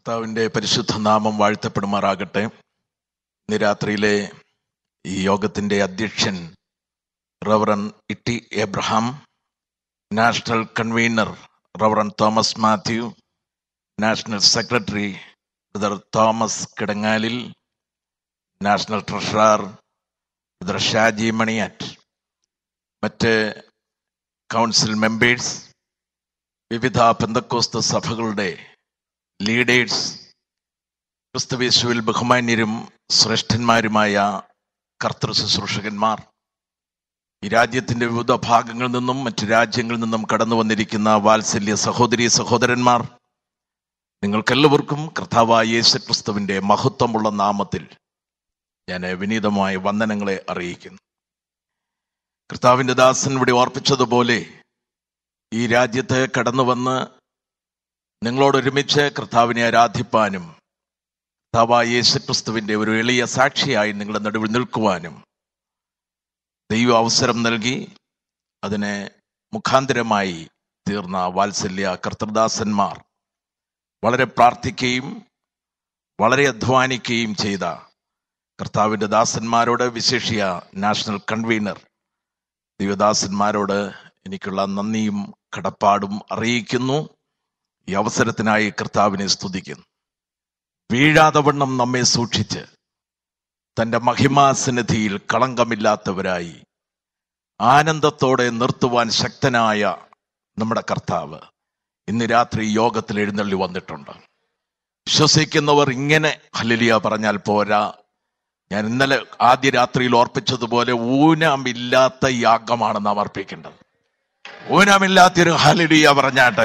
കർത്താവിന്റെ പരിശുദ്ധ നാമം വാഴ്ത്തപ്പെടുമാറാകട്ടെ ഇന്ന് രാത്രിയിലെ ഈ യോഗത്തിന്റെ അധ്യക്ഷൻ reverend Itty Abraham national convener reverend Thomas Mathew national secretary brother Thomas Kidangalil national treasurer brother Shaji Maniyat മറ്റ് കൗൺസിൽ മെമ്പേഴ്സ് വിവിധ പെന്തക്കോസ്ത സഭകളുടെ ലീഡേഴ്സ് ക്രിസ്തുവേശുവിൽ ബഹുമാന്യരും ശ്രേഷ്ഠന്മാരുമായ കർത്തൃ ശുശ്രൂഷകന്മാർ ഈ രാജ്യത്തിന്റെ വിവിധ ഭാഗങ്ങളിൽ നിന്നും മറ്റു രാജ്യങ്ങളിൽ നിന്നും കടന്നു വന്നിരിക്കുന്ന വാത്സല്യ സഹോദരി സഹോദരന്മാർ നിങ്ങൾക്കെല്ലാവർക്കും കർത്താവായ യേശു ക്രിസ്തുവിന്റെ മഹത്വമുള്ള നാമത്തിൽ ഞാൻ വിനീതമായ വന്ദനങ്ങളെ അറിയിക്കുന്നു കർത്താവിന്റെ ദാസൻ ഇവിടെ ഓർപ്പിച്ചതുപോലെ ഈ രാജ്യത്ത് കടന്നു വന്ന് നിങ്ങളോടൊരുമിച്ച് കർത്താവിനെ ആരാധിപ്പാനും കർത്താവായ യേശുക്രിസ്തുവിന്റെ ഒരു എളിയ സാക്ഷിയായി നിങ്ങളുടെ നടുവിൽ നിൽക്കുവാനും ദൈവം അവസരം നൽകി അതിന് മുഖാന്തരമായി തീർന്ന വാത്സല്യ കർത്തൃദാസന്മാർ വളരെ പ്രാർത്ഥിക്കുകയും വളരെ അധ്വാനിക്കുകയും ചെയ്ത കർത്താവിന്റെ ദാസന്മാരോട് വിശേഷിയ നാഷണൽ കൺവീനർ ദൈവദാസന്മാരോട് എനിക്കുള്ള നന്ദിയും കടപ്പാടും അറിയിക്കുന്നു ഈ അവസരത്തിനായി കർത്താവിനെ സ്തുതിക്കുന്നു വീഴാതെ വണ്ണം നമ്മെ സൂക്ഷിച്ച് തന്റെ മഹിമാസന്നിധിയിൽ കളങ്കമില്ലാത്തവരായി ആനന്ദത്തോടെ നിർത്തുവാൻ ശക്തനായ നമ്മുടെ കർത്താവ് ഇന്ന് രാത്രി യോഗത്തിൽ എഴുന്നള്ളി വന്നിട്ടുണ്ട് വിശ്വസിക്കുന്നവർ ഇങ്ങനെ ഹലിലിയ പറഞ്ഞാൽ പോരാ ഞാൻ ഇന്നലെ ആദ്യ രാത്രിയിൽ ഓർപ്പിച്ചതുപോലെ ഊനമില്ലാത്ത യാഗമാണ് നാം അർപ്പിക്കേണ്ടത് ഊനമില്ലാത്തൊരു ഹലിലിയ പറഞ്ഞാട്ടെ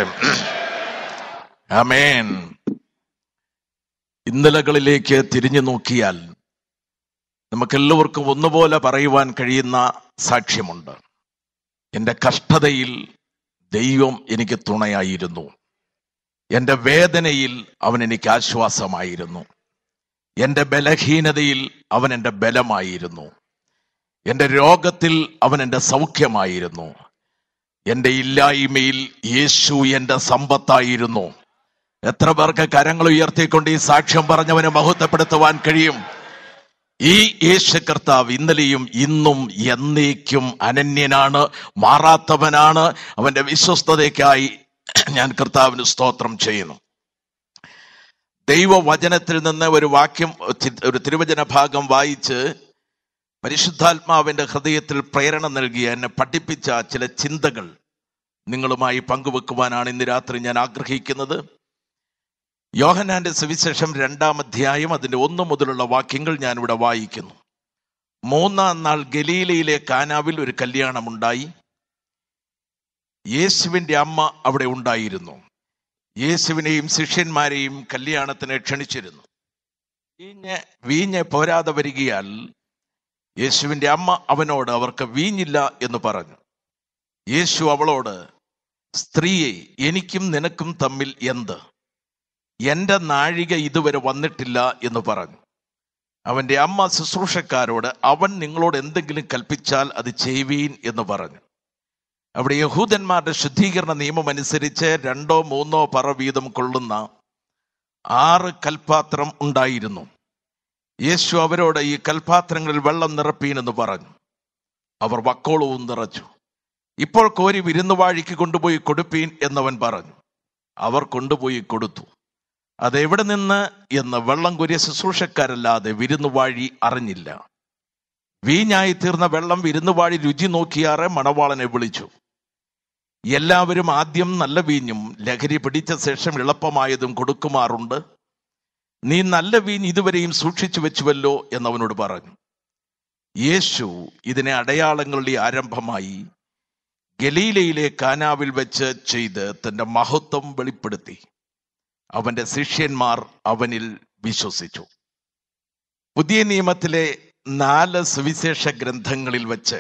അമേൻ ഇന്നലകളിലേക്ക് തിരിഞ്ഞു നോക്കിയാൽ നമുക്കെല്ലാവർക്കും ഒന്നുപോലെ പറയുവാൻ കഴിയുന്ന സാക്ഷ്യമുണ്ട് എൻ്റെ കഷ്ടതയിൽ ദൈവം എനിക്ക് തുണയായിരുന്നു എൻ്റെ വേദനയിൽ അവൻ എനിക്ക് ആശ്വാസമായിരുന്നു എൻ്റെ ബലഹീനതയിൽ അവൻ എൻ്റെ ബലമായിരുന്നു എൻ്റെ രോഗത്തിൽ അവൻ എൻ്റെ സൗഖ്യമായിരുന്നു എൻ്റെ ഇല്ലായ്മയിൽ യേശു എൻ്റെ സമ്പത്തായിരുന്നു എത്ര പേർക്ക് കരങ്ങൾ ഉയർത്തിക്കൊണ്ട് ഈ സാക്ഷ്യം പറഞ്ഞവനെ മഹത്വപ്പെടുത്തുവാൻ കഴിയും ഈ യേശു കർത്താവ് ഇന്നലെയും ഇന്നും എന്നേക്കും അനന്യനാണ് മാറാത്തവനാണ് അവന്റെ വിശ്വസ്തതയ്ക്കായി ഞാൻ കർത്താവിന് സ്തോത്രം ചെയ്യുന്നു ദൈവവചനത്തിൽ നിന്ന് ഒരു വാക്യം ഒരു തിരുവചന ഭാഗം വായിച്ച് പരിശുദ്ധാത്മാവിന്റെ ഹൃദയത്തിൽ പ്രേരണ നൽകിയ എന്നെ പഠിപ്പിച്ച ചില ചിന്തകൾ നിങ്ങളുമായി പങ്കുവെക്കുവാനാണ് ഇന്ന് രാത്രി ഞാൻ ആഗ്രഹിക്കുന്നത് യോഹനാന്റെ സുവിശേഷം രണ്ടാം അധ്യായം അതിന്റെ ഒന്ന് മുതലുള്ള വാക്യങ്ങൾ ഞാൻ ഇവിടെ വായിക്കുന്നു മൂന്നാം നാൾ ഗലീലയിലെ കാനാവിൽ ഒരു കല്യാണമുണ്ടായി യേശുവിന്റെ അമ്മ അവിടെ ഉണ്ടായിരുന്നു യേശുവിനെയും ശിഷ്യന്മാരെയും കല്യാണത്തിന് ക്ഷണിച്ചിരുന്നു വീഞ്ഞ് വീഞ്ഞ് പോരാതെ വരികയാൽ യേശുവിന്റെ അമ്മ അവനോട് അവർക്ക് വീഞ്ഞില്ല എന്ന് പറഞ്ഞു യേശു അവളോട് സ്ത്രീയെ എനിക്കും നിനക്കും തമ്മിൽ എന്ത് എന്റെ നാഴിക ഇതുവരെ വന്നിട്ടില്ല എന്ന് പറഞ്ഞു അവന്റെ അമ്മ ശുശ്രൂഷക്കാരോട് അവൻ നിങ്ങളോട് എന്തെങ്കിലും കൽപ്പിച്ചാൽ അത് ചെയ്യുവീൻ എന്ന് പറഞ്ഞു അവിടെ യഹൂദന്മാരുടെ ശുദ്ധീകരണ നിയമം അനുസരിച്ച് രണ്ടോ മൂന്നോ പറ വീതം കൊള്ളുന്ന ആറ് കൽപാത്രം ഉണ്ടായിരുന്നു യേശു അവരോട് ഈ കൽപാത്രങ്ങളിൽ വെള്ളം നിറപ്പീൻ എന്ന് പറഞ്ഞു അവർ വക്കോളവും നിറച്ചു ഇപ്പോൾ കോരി വിരുന്നുവാഴിക്ക് കൊണ്ടുപോയി കൊടുപ്പീൻ എന്നവൻ പറഞ്ഞു അവർ കൊണ്ടുപോയി കൊടുത്തു അതെവിടെ നിന്ന് എന്ന് വെള്ളം കൊരിയ ശുശ്രൂഷക്കാരല്ലാതെ വിരുന്നുവാഴി അറിഞ്ഞില്ല വീഞ്ഞായി തീർന്ന വെള്ളം വിരുന്നുവാഴി രുചി നോക്കിയാറെ മണവാളനെ വിളിച്ചു എല്ലാവരും ആദ്യം നല്ല വീഞ്ഞും ലഹരി പിടിച്ച ശേഷം എളുപ്പമായതും കൊടുക്കുമാറുണ്ട് നീ നല്ല വീഞ്ഞ് ഇതുവരെയും സൂക്ഷിച്ചു വെച്ചുവല്ലോ എന്നവനോട് പറഞ്ഞു യേശു ഇതിനെ അടയാളങ്ങളുടെ ആരംഭമായി ഗലീലയിലെ കാനാവിൽ വെച്ച് ചെയ്ത് തന്റെ മഹത്വം വെളിപ്പെടുത്തി അവന്റെ ശിഷ്യന്മാർ അവനിൽ വിശ്വസിച്ചു പുതിയ നിയമത്തിലെ നാല് സുവിശേഷ ഗ്രന്ഥങ്ങളിൽ വെച്ച്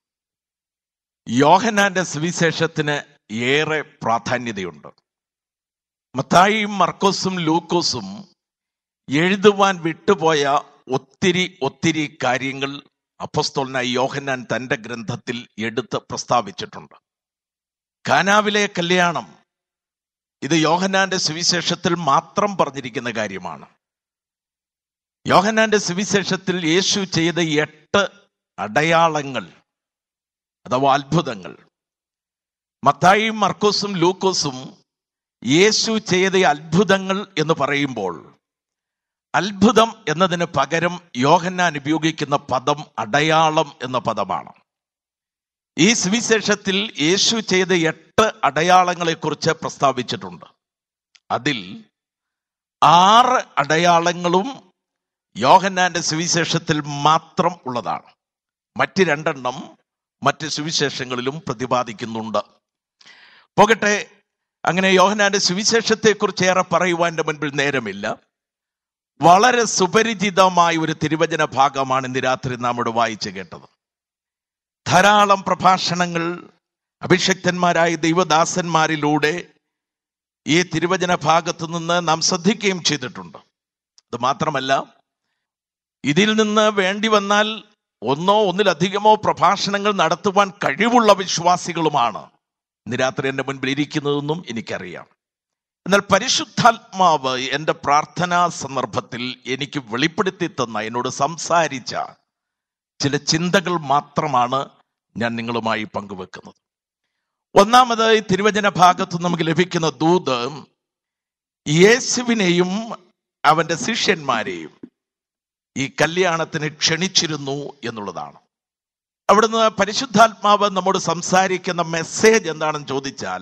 യോഹനാന്റെ സുവിശേഷത്തിന് ഏറെ പ്രാധാന്യതയുണ്ട് മത്തായിയും മർക്കോസും ലൂക്കോസും എഴുതുവാൻ വിട്ടുപോയ ഒത്തിരി ഒത്തിരി കാര്യങ്ങൾ അപ്പസ്തോലനായ യോഹന്നാൻ തന്റെ ഗ്രന്ഥത്തിൽ എടുത്ത് പ്രസ്താവിച്ചിട്ടുണ്ട് കാനാവിലെ കല്യാണം ഇത് യോഹന്നാന്റെ സുവിശേഷത്തിൽ മാത്രം പറഞ്ഞിരിക്കുന്ന കാര്യമാണ് യോഹന്നാന്റെ സുവിശേഷത്തിൽ യേശു ചെയ്ത എട്ട് അടയാളങ്ങൾ അഥവാ അത്ഭുതങ്ങൾ മത്തായിയും മർക്കോസും ലൂക്കോസും യേശു ചെയ്ത അത്ഭുതങ്ങൾ എന്ന് പറയുമ്പോൾ അത്ഭുതം എന്നതിന് പകരം യോഹന്നാൻ ഉപയോഗിക്കുന്ന പദം അടയാളം എന്ന പദമാണ് ഈ സുവിശേഷത്തിൽ യേശു ചെയ്ത എട്ട് അടയാളങ്ങളെക്കുറിച്ച് പ്രസ്താവിച്ചിട്ടുണ്ട് അതിൽ ആറ് അടയാളങ്ങളും യോഹന്നാന്റെ സുവിശേഷത്തിൽ മാത്രം ഉള്ളതാണ് മറ്റ് രണ്ടെണ്ണം മറ്റ് സുവിശേഷങ്ങളിലും പ്രതിപാദിക്കുന്നുണ്ട് പോകട്ടെ അങ്ങനെ യോഹനാന്റെ സുവിശേഷത്തെക്കുറിച്ച് ഏറെ പറയുവാൻ എൻ്റെ മുൻപിൽ നേരമില്ല വളരെ സുപരിചിതമായ ഒരു തിരുവചന ഭാഗമാണ് ഇന്ന് രാത്രി നാം ഇവിടെ വായിച്ചു കേട്ടത് ധാരാളം പ്രഭാഷണങ്ങൾ അഭിഷക്തന്മാരായ ദൈവദാസന്മാരിലൂടെ ഈ തിരുവചന ഭാഗത്തു നിന്ന് നാം ശ്രദ്ധിക്കുകയും ചെയ്തിട്ടുണ്ട് അത് മാത്രമല്ല ഇതിൽ നിന്ന് വേണ്ടി വന്നാൽ ഒന്നോ ഒന്നിലധികമോ പ്രഭാഷണങ്ങൾ നടത്തുവാൻ കഴിവുള്ള വിശ്വാസികളുമാണ് ഇന്ന് രാത്രി എൻ്റെ മുൻപിൽ ഇരിക്കുന്നതെന്നും എനിക്കറിയാം എന്നാൽ പരിശുദ്ധാത്മാവ് എൻ്റെ പ്രാർത്ഥനാ സന്ദർഭത്തിൽ എനിക്ക് വെളിപ്പെടുത്തി തന്ന എന്നോട് സംസാരിച്ച ചില ചിന്തകൾ മാത്രമാണ് ഞാൻ നിങ്ങളുമായി പങ്കുവെക്കുന്നത് ഒന്നാമത് ഈ തിരുവചന ഭാഗത്ത് നമുക്ക് ലഭിക്കുന്ന ദൂത് യേശുവിനെയും അവന്റെ ശിഷ്യന്മാരെയും ഈ കല്യാണത്തിന് ക്ഷണിച്ചിരുന്നു എന്നുള്ളതാണ് അവിടുന്ന് പരിശുദ്ധാത്മാവ് നമ്മോട് സംസാരിക്കുന്ന മെസ്സേജ് എന്താണെന്ന് ചോദിച്ചാൽ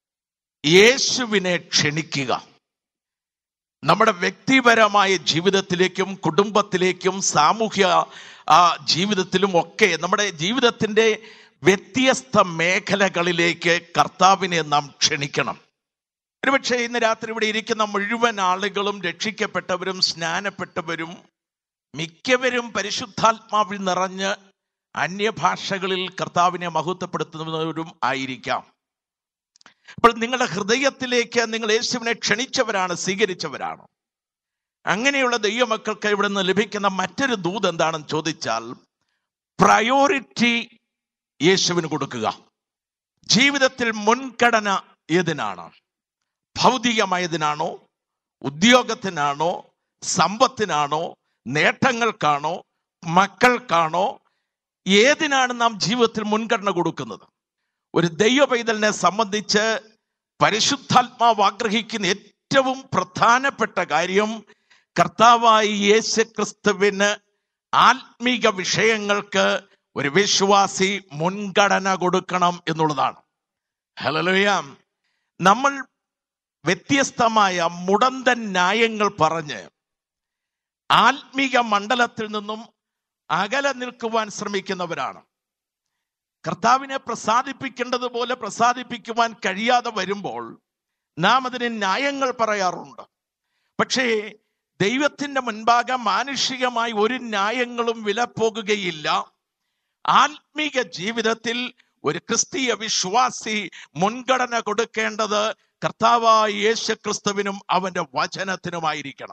യേശുവിനെ ക്ഷണിക്കുക നമ്മുടെ വ്യക്തിപരമായ ജീവിതത്തിലേക്കും കുടുംബത്തിലേക്കും സാമൂഹ്യ ആ, ജീവിതത്തിലും ഒക്കെ നമ്മുടെ ജീവിതത്തിന്റെ വ്യത്യസ്ത മേഖലകളിലേക്ക് കർത്താവിനെ നാം ക്ഷണിക്കണം ഒരുപക്ഷെ ഇന്ന് രാത്രി ഇവിടെ ഇരിക്കുന്ന മുഴുവൻ ആളുകളും രക്ഷിക്കപ്പെട്ടവരും സ്നാനപ്പെട്ടവരും മിക്കവരും പരിശുദ്ധാത്മാവിൽ നിറഞ്ഞ് അന്യഭാഷകളിൽ കർത്താവിനെ മഹത്വപ്പെടുത്തുന്നവരും ആയിരിക്കാം അപ്പോൾ നിങ്ങളുടെ ഹൃദയത്തിലേക്ക് നിങ്ങൾ യേശുവിനെ ക്ഷണിച്ചവരാണ് സ്വീകരിച്ചവരാണ് അങ്ങനെയുള്ള ദൈവമക്കൾക്ക് ഇവിടെ നിന്ന് ലഭിക്കുന്ന മറ്റൊരു ദൂത് എന്താണെന്ന് ചോദിച്ചാൽ പ്രയോറിറ്റി യേശുവിന് കൊടുക്കുക ജീവിതത്തിൽ മുൻഗണന ഏതിനാണ് ഭൗതികമായതിനാണോ ഉദ്യോഗത്തിനാണോ സമ്പത്തിനാണോ നേട്ടങ്ങൾക്കാണോ മക്കൾക്കാണോ ഏതിനാണ് നാം ജീവിതത്തിൽ മുൻഗണന കൊടുക്കുന്നത് ഒരു ദൈവ പൈതലിനെ സംബന്ധിച്ച് പരിശുദ്ധാത്മാവ് ആഗ്രഹിക്കുന്ന ഏറ്റവും പ്രധാനപ്പെട്ട കാര്യം കർത്താവായ യേശു ക്രിസ്തുവിന് ആത്മീക വിഷയങ്ങൾക്ക് ഒരു വിശ്വാസി മുൻഗണന കൊടുക്കണം എന്നുള്ളതാണ് ഹലലോയ നമ്മൾ വ്യത്യസ്തമായ മുടന്തൻ ന്യായങ്ങൾ പറഞ്ഞ് ആത്മീക മണ്ഡലത്തിൽ നിന്നും അകലെ നിൽക്കുവാൻ ശ്രമിക്കുന്നവരാണ് കർത്താവിനെ പ്രസാദിപ്പിക്കേണ്ടതുപോലെ പ്രസാദിപ്പിക്കുവാൻ കഴിയാതെ വരുമ്പോൾ നാം അതിന് ന്യായങ്ങൾ പറയാറുണ്ട് പക്ഷേ ദൈവത്തിന്റെ മുൻപാകെ മാനുഷികമായി ഒരു ന്യായങ്ങളും വിലപ്പോകുകയില്ല ആത്മീക ജീവിതത്തിൽ ഒരു ക്രിസ്തീയ വിശ്വാസി മുൻഗണന കൊടുക്കേണ്ടത് കർത്താവായ യേശു ക്രിസ്തുവിനും അവന്റെ വചനത്തിനുമായിരിക്കണം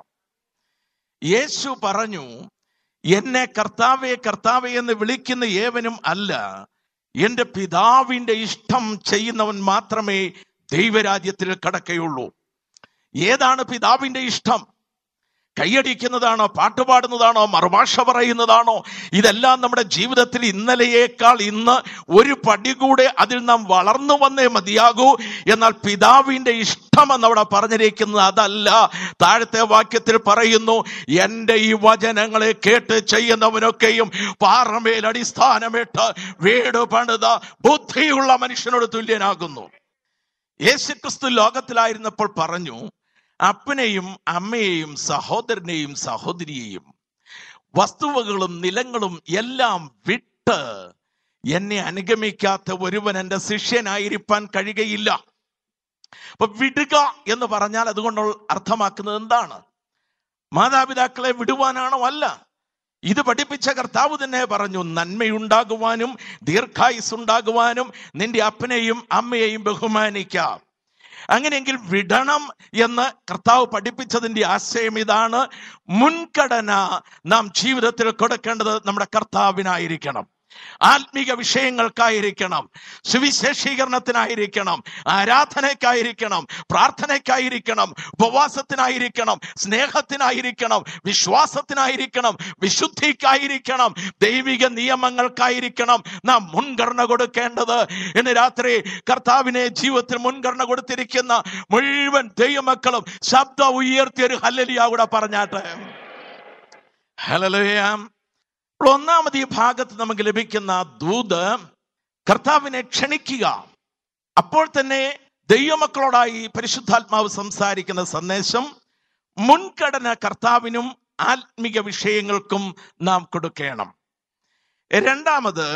യേശു പറഞ്ഞു എന്നെ കർത്താവെ കർത്താവെ എന്ന് വിളിക്കുന്ന ഏവനും അല്ല എന്റെ പിതാവിന്റെ ഇഷ്ടം ചെയ്യുന്നവൻ മാത്രമേ ദൈവരാജ്യത്തിൽ കടക്കയുള്ളൂ ഏതാണ് പിതാവിന്റെ ഇഷ്ടം കൈയടിക്കുന്നതാണോ പാട്ടുപാടുന്നതാണോ മറുഭാഷ പറയുന്നതാണോ ഇതെല്ലാം നമ്മുടെ ജീവിതത്തിൽ ഇന്നലെയേക്കാൾ ഇന്ന് ഒരു പടി കൂടെ അതിൽ നാം വളർന്നു വന്നേ മതിയാകൂ എന്നാൽ പിതാവിന്റെ ഇഷ്ടം എന്നവിടെ പറഞ്ഞിരിക്കുന്നത് അതല്ല താഴത്തെ വാക്യത്തിൽ പറയുന്നു എൻ്റെ ഈ വചനങ്ങളെ കേട്ട് ചെയ്യുന്നവനൊക്കെയും പാറമേൽ അടിസ്ഥാനമിട്ട് വീട് പണിത ബുദ്ധിയുള്ള മനുഷ്യനോട് തുല്യനാകുന്നു യേശുക്രിസ്തു ലോകത്തിലായിരുന്നപ്പോൾ പറഞ്ഞു അപ്പനെയും അമ്മയെയും സഹോദരനെയും സഹോദരിയെയും വസ്തുവകളും നിലങ്ങളും എല്ലാം വിട്ട് എന്നെ അനുഗമിക്കാത്ത ഒരുവൻ എൻ്റെ ശിഷ്യനായിരിക്കാൻ കഴിയുകയില്ല അപ്പൊ വിടുക എന്ന് പറഞ്ഞാൽ അതുകൊണ്ട് അർത്ഥമാക്കുന്നത് എന്താണ് മാതാപിതാക്കളെ വിടുവാനാണോ അല്ല ഇത് പഠിപ്പിച്ച കർത്താവ് തന്നെ പറഞ്ഞു നന്മയുണ്ടാകുവാനും ദീർഘായുസ് ഉണ്ടാകുവാനും നിന്റെ അപ്പനെയും അമ്മയെയും ബഹുമാനിക്കാം അങ്ങനെയെങ്കിൽ വിടണം എന്ന് കർത്താവ് പഠിപ്പിച്ചതിന്റെ ആശയം ഇതാണ് മുൻഗണന നാം ജീവിതത്തിൽ കൊടുക്കേണ്ടത് നമ്മുടെ കർത്താവിനായിരിക്കണം ആത്മീക വിഷയങ്ങൾക്കായിരിക്കണം സുവിശേഷീകരണത്തിനായിരിക്കണം ആരാധനയ്ക്കായിരിക്കണം പ്രാർത്ഥനയ്ക്കായിരിക്കണം ഉപവാസത്തിനായിരിക്കണം സ്നേഹത്തിനായിരിക്കണം വിശ്വാസത്തിനായിരിക്കണം വിശുദ്ധിക്കായിരിക്കണം ദൈവിക നിയമങ്ങൾക്കായിരിക്കണം നാം മുൻഗണന കൊടുക്കേണ്ടത് ഇന്ന് രാത്രി കർത്താവിനെ ജീവിതത്തിൽ മുൻഗണന കൊടുത്തിരിക്കുന്ന മുഴുവൻ ദൈവമക്കളും ശബ്ദം ഉയർത്തിയ ഒരു ഹല്ലലിയ കൂടെ പറഞ്ഞാട്ടെ ഹലലുയ അപ്പോൾ ഒന്നാമത് ഈ ഭാഗത്ത് നമുക്ക് ലഭിക്കുന്ന ദൂത് കർത്താവിനെ ക്ഷണിക്കുക അപ്പോൾ തന്നെ ദൈവമക്കളോടായി പരിശുദ്ധാത്മാവ് സംസാരിക്കുന്ന സന്ദേശം മുൻഗണന കർത്താവിനും ആത്മിക വിഷയങ്ങൾക്കും നാം കൊടുക്കണം രണ്ടാമത്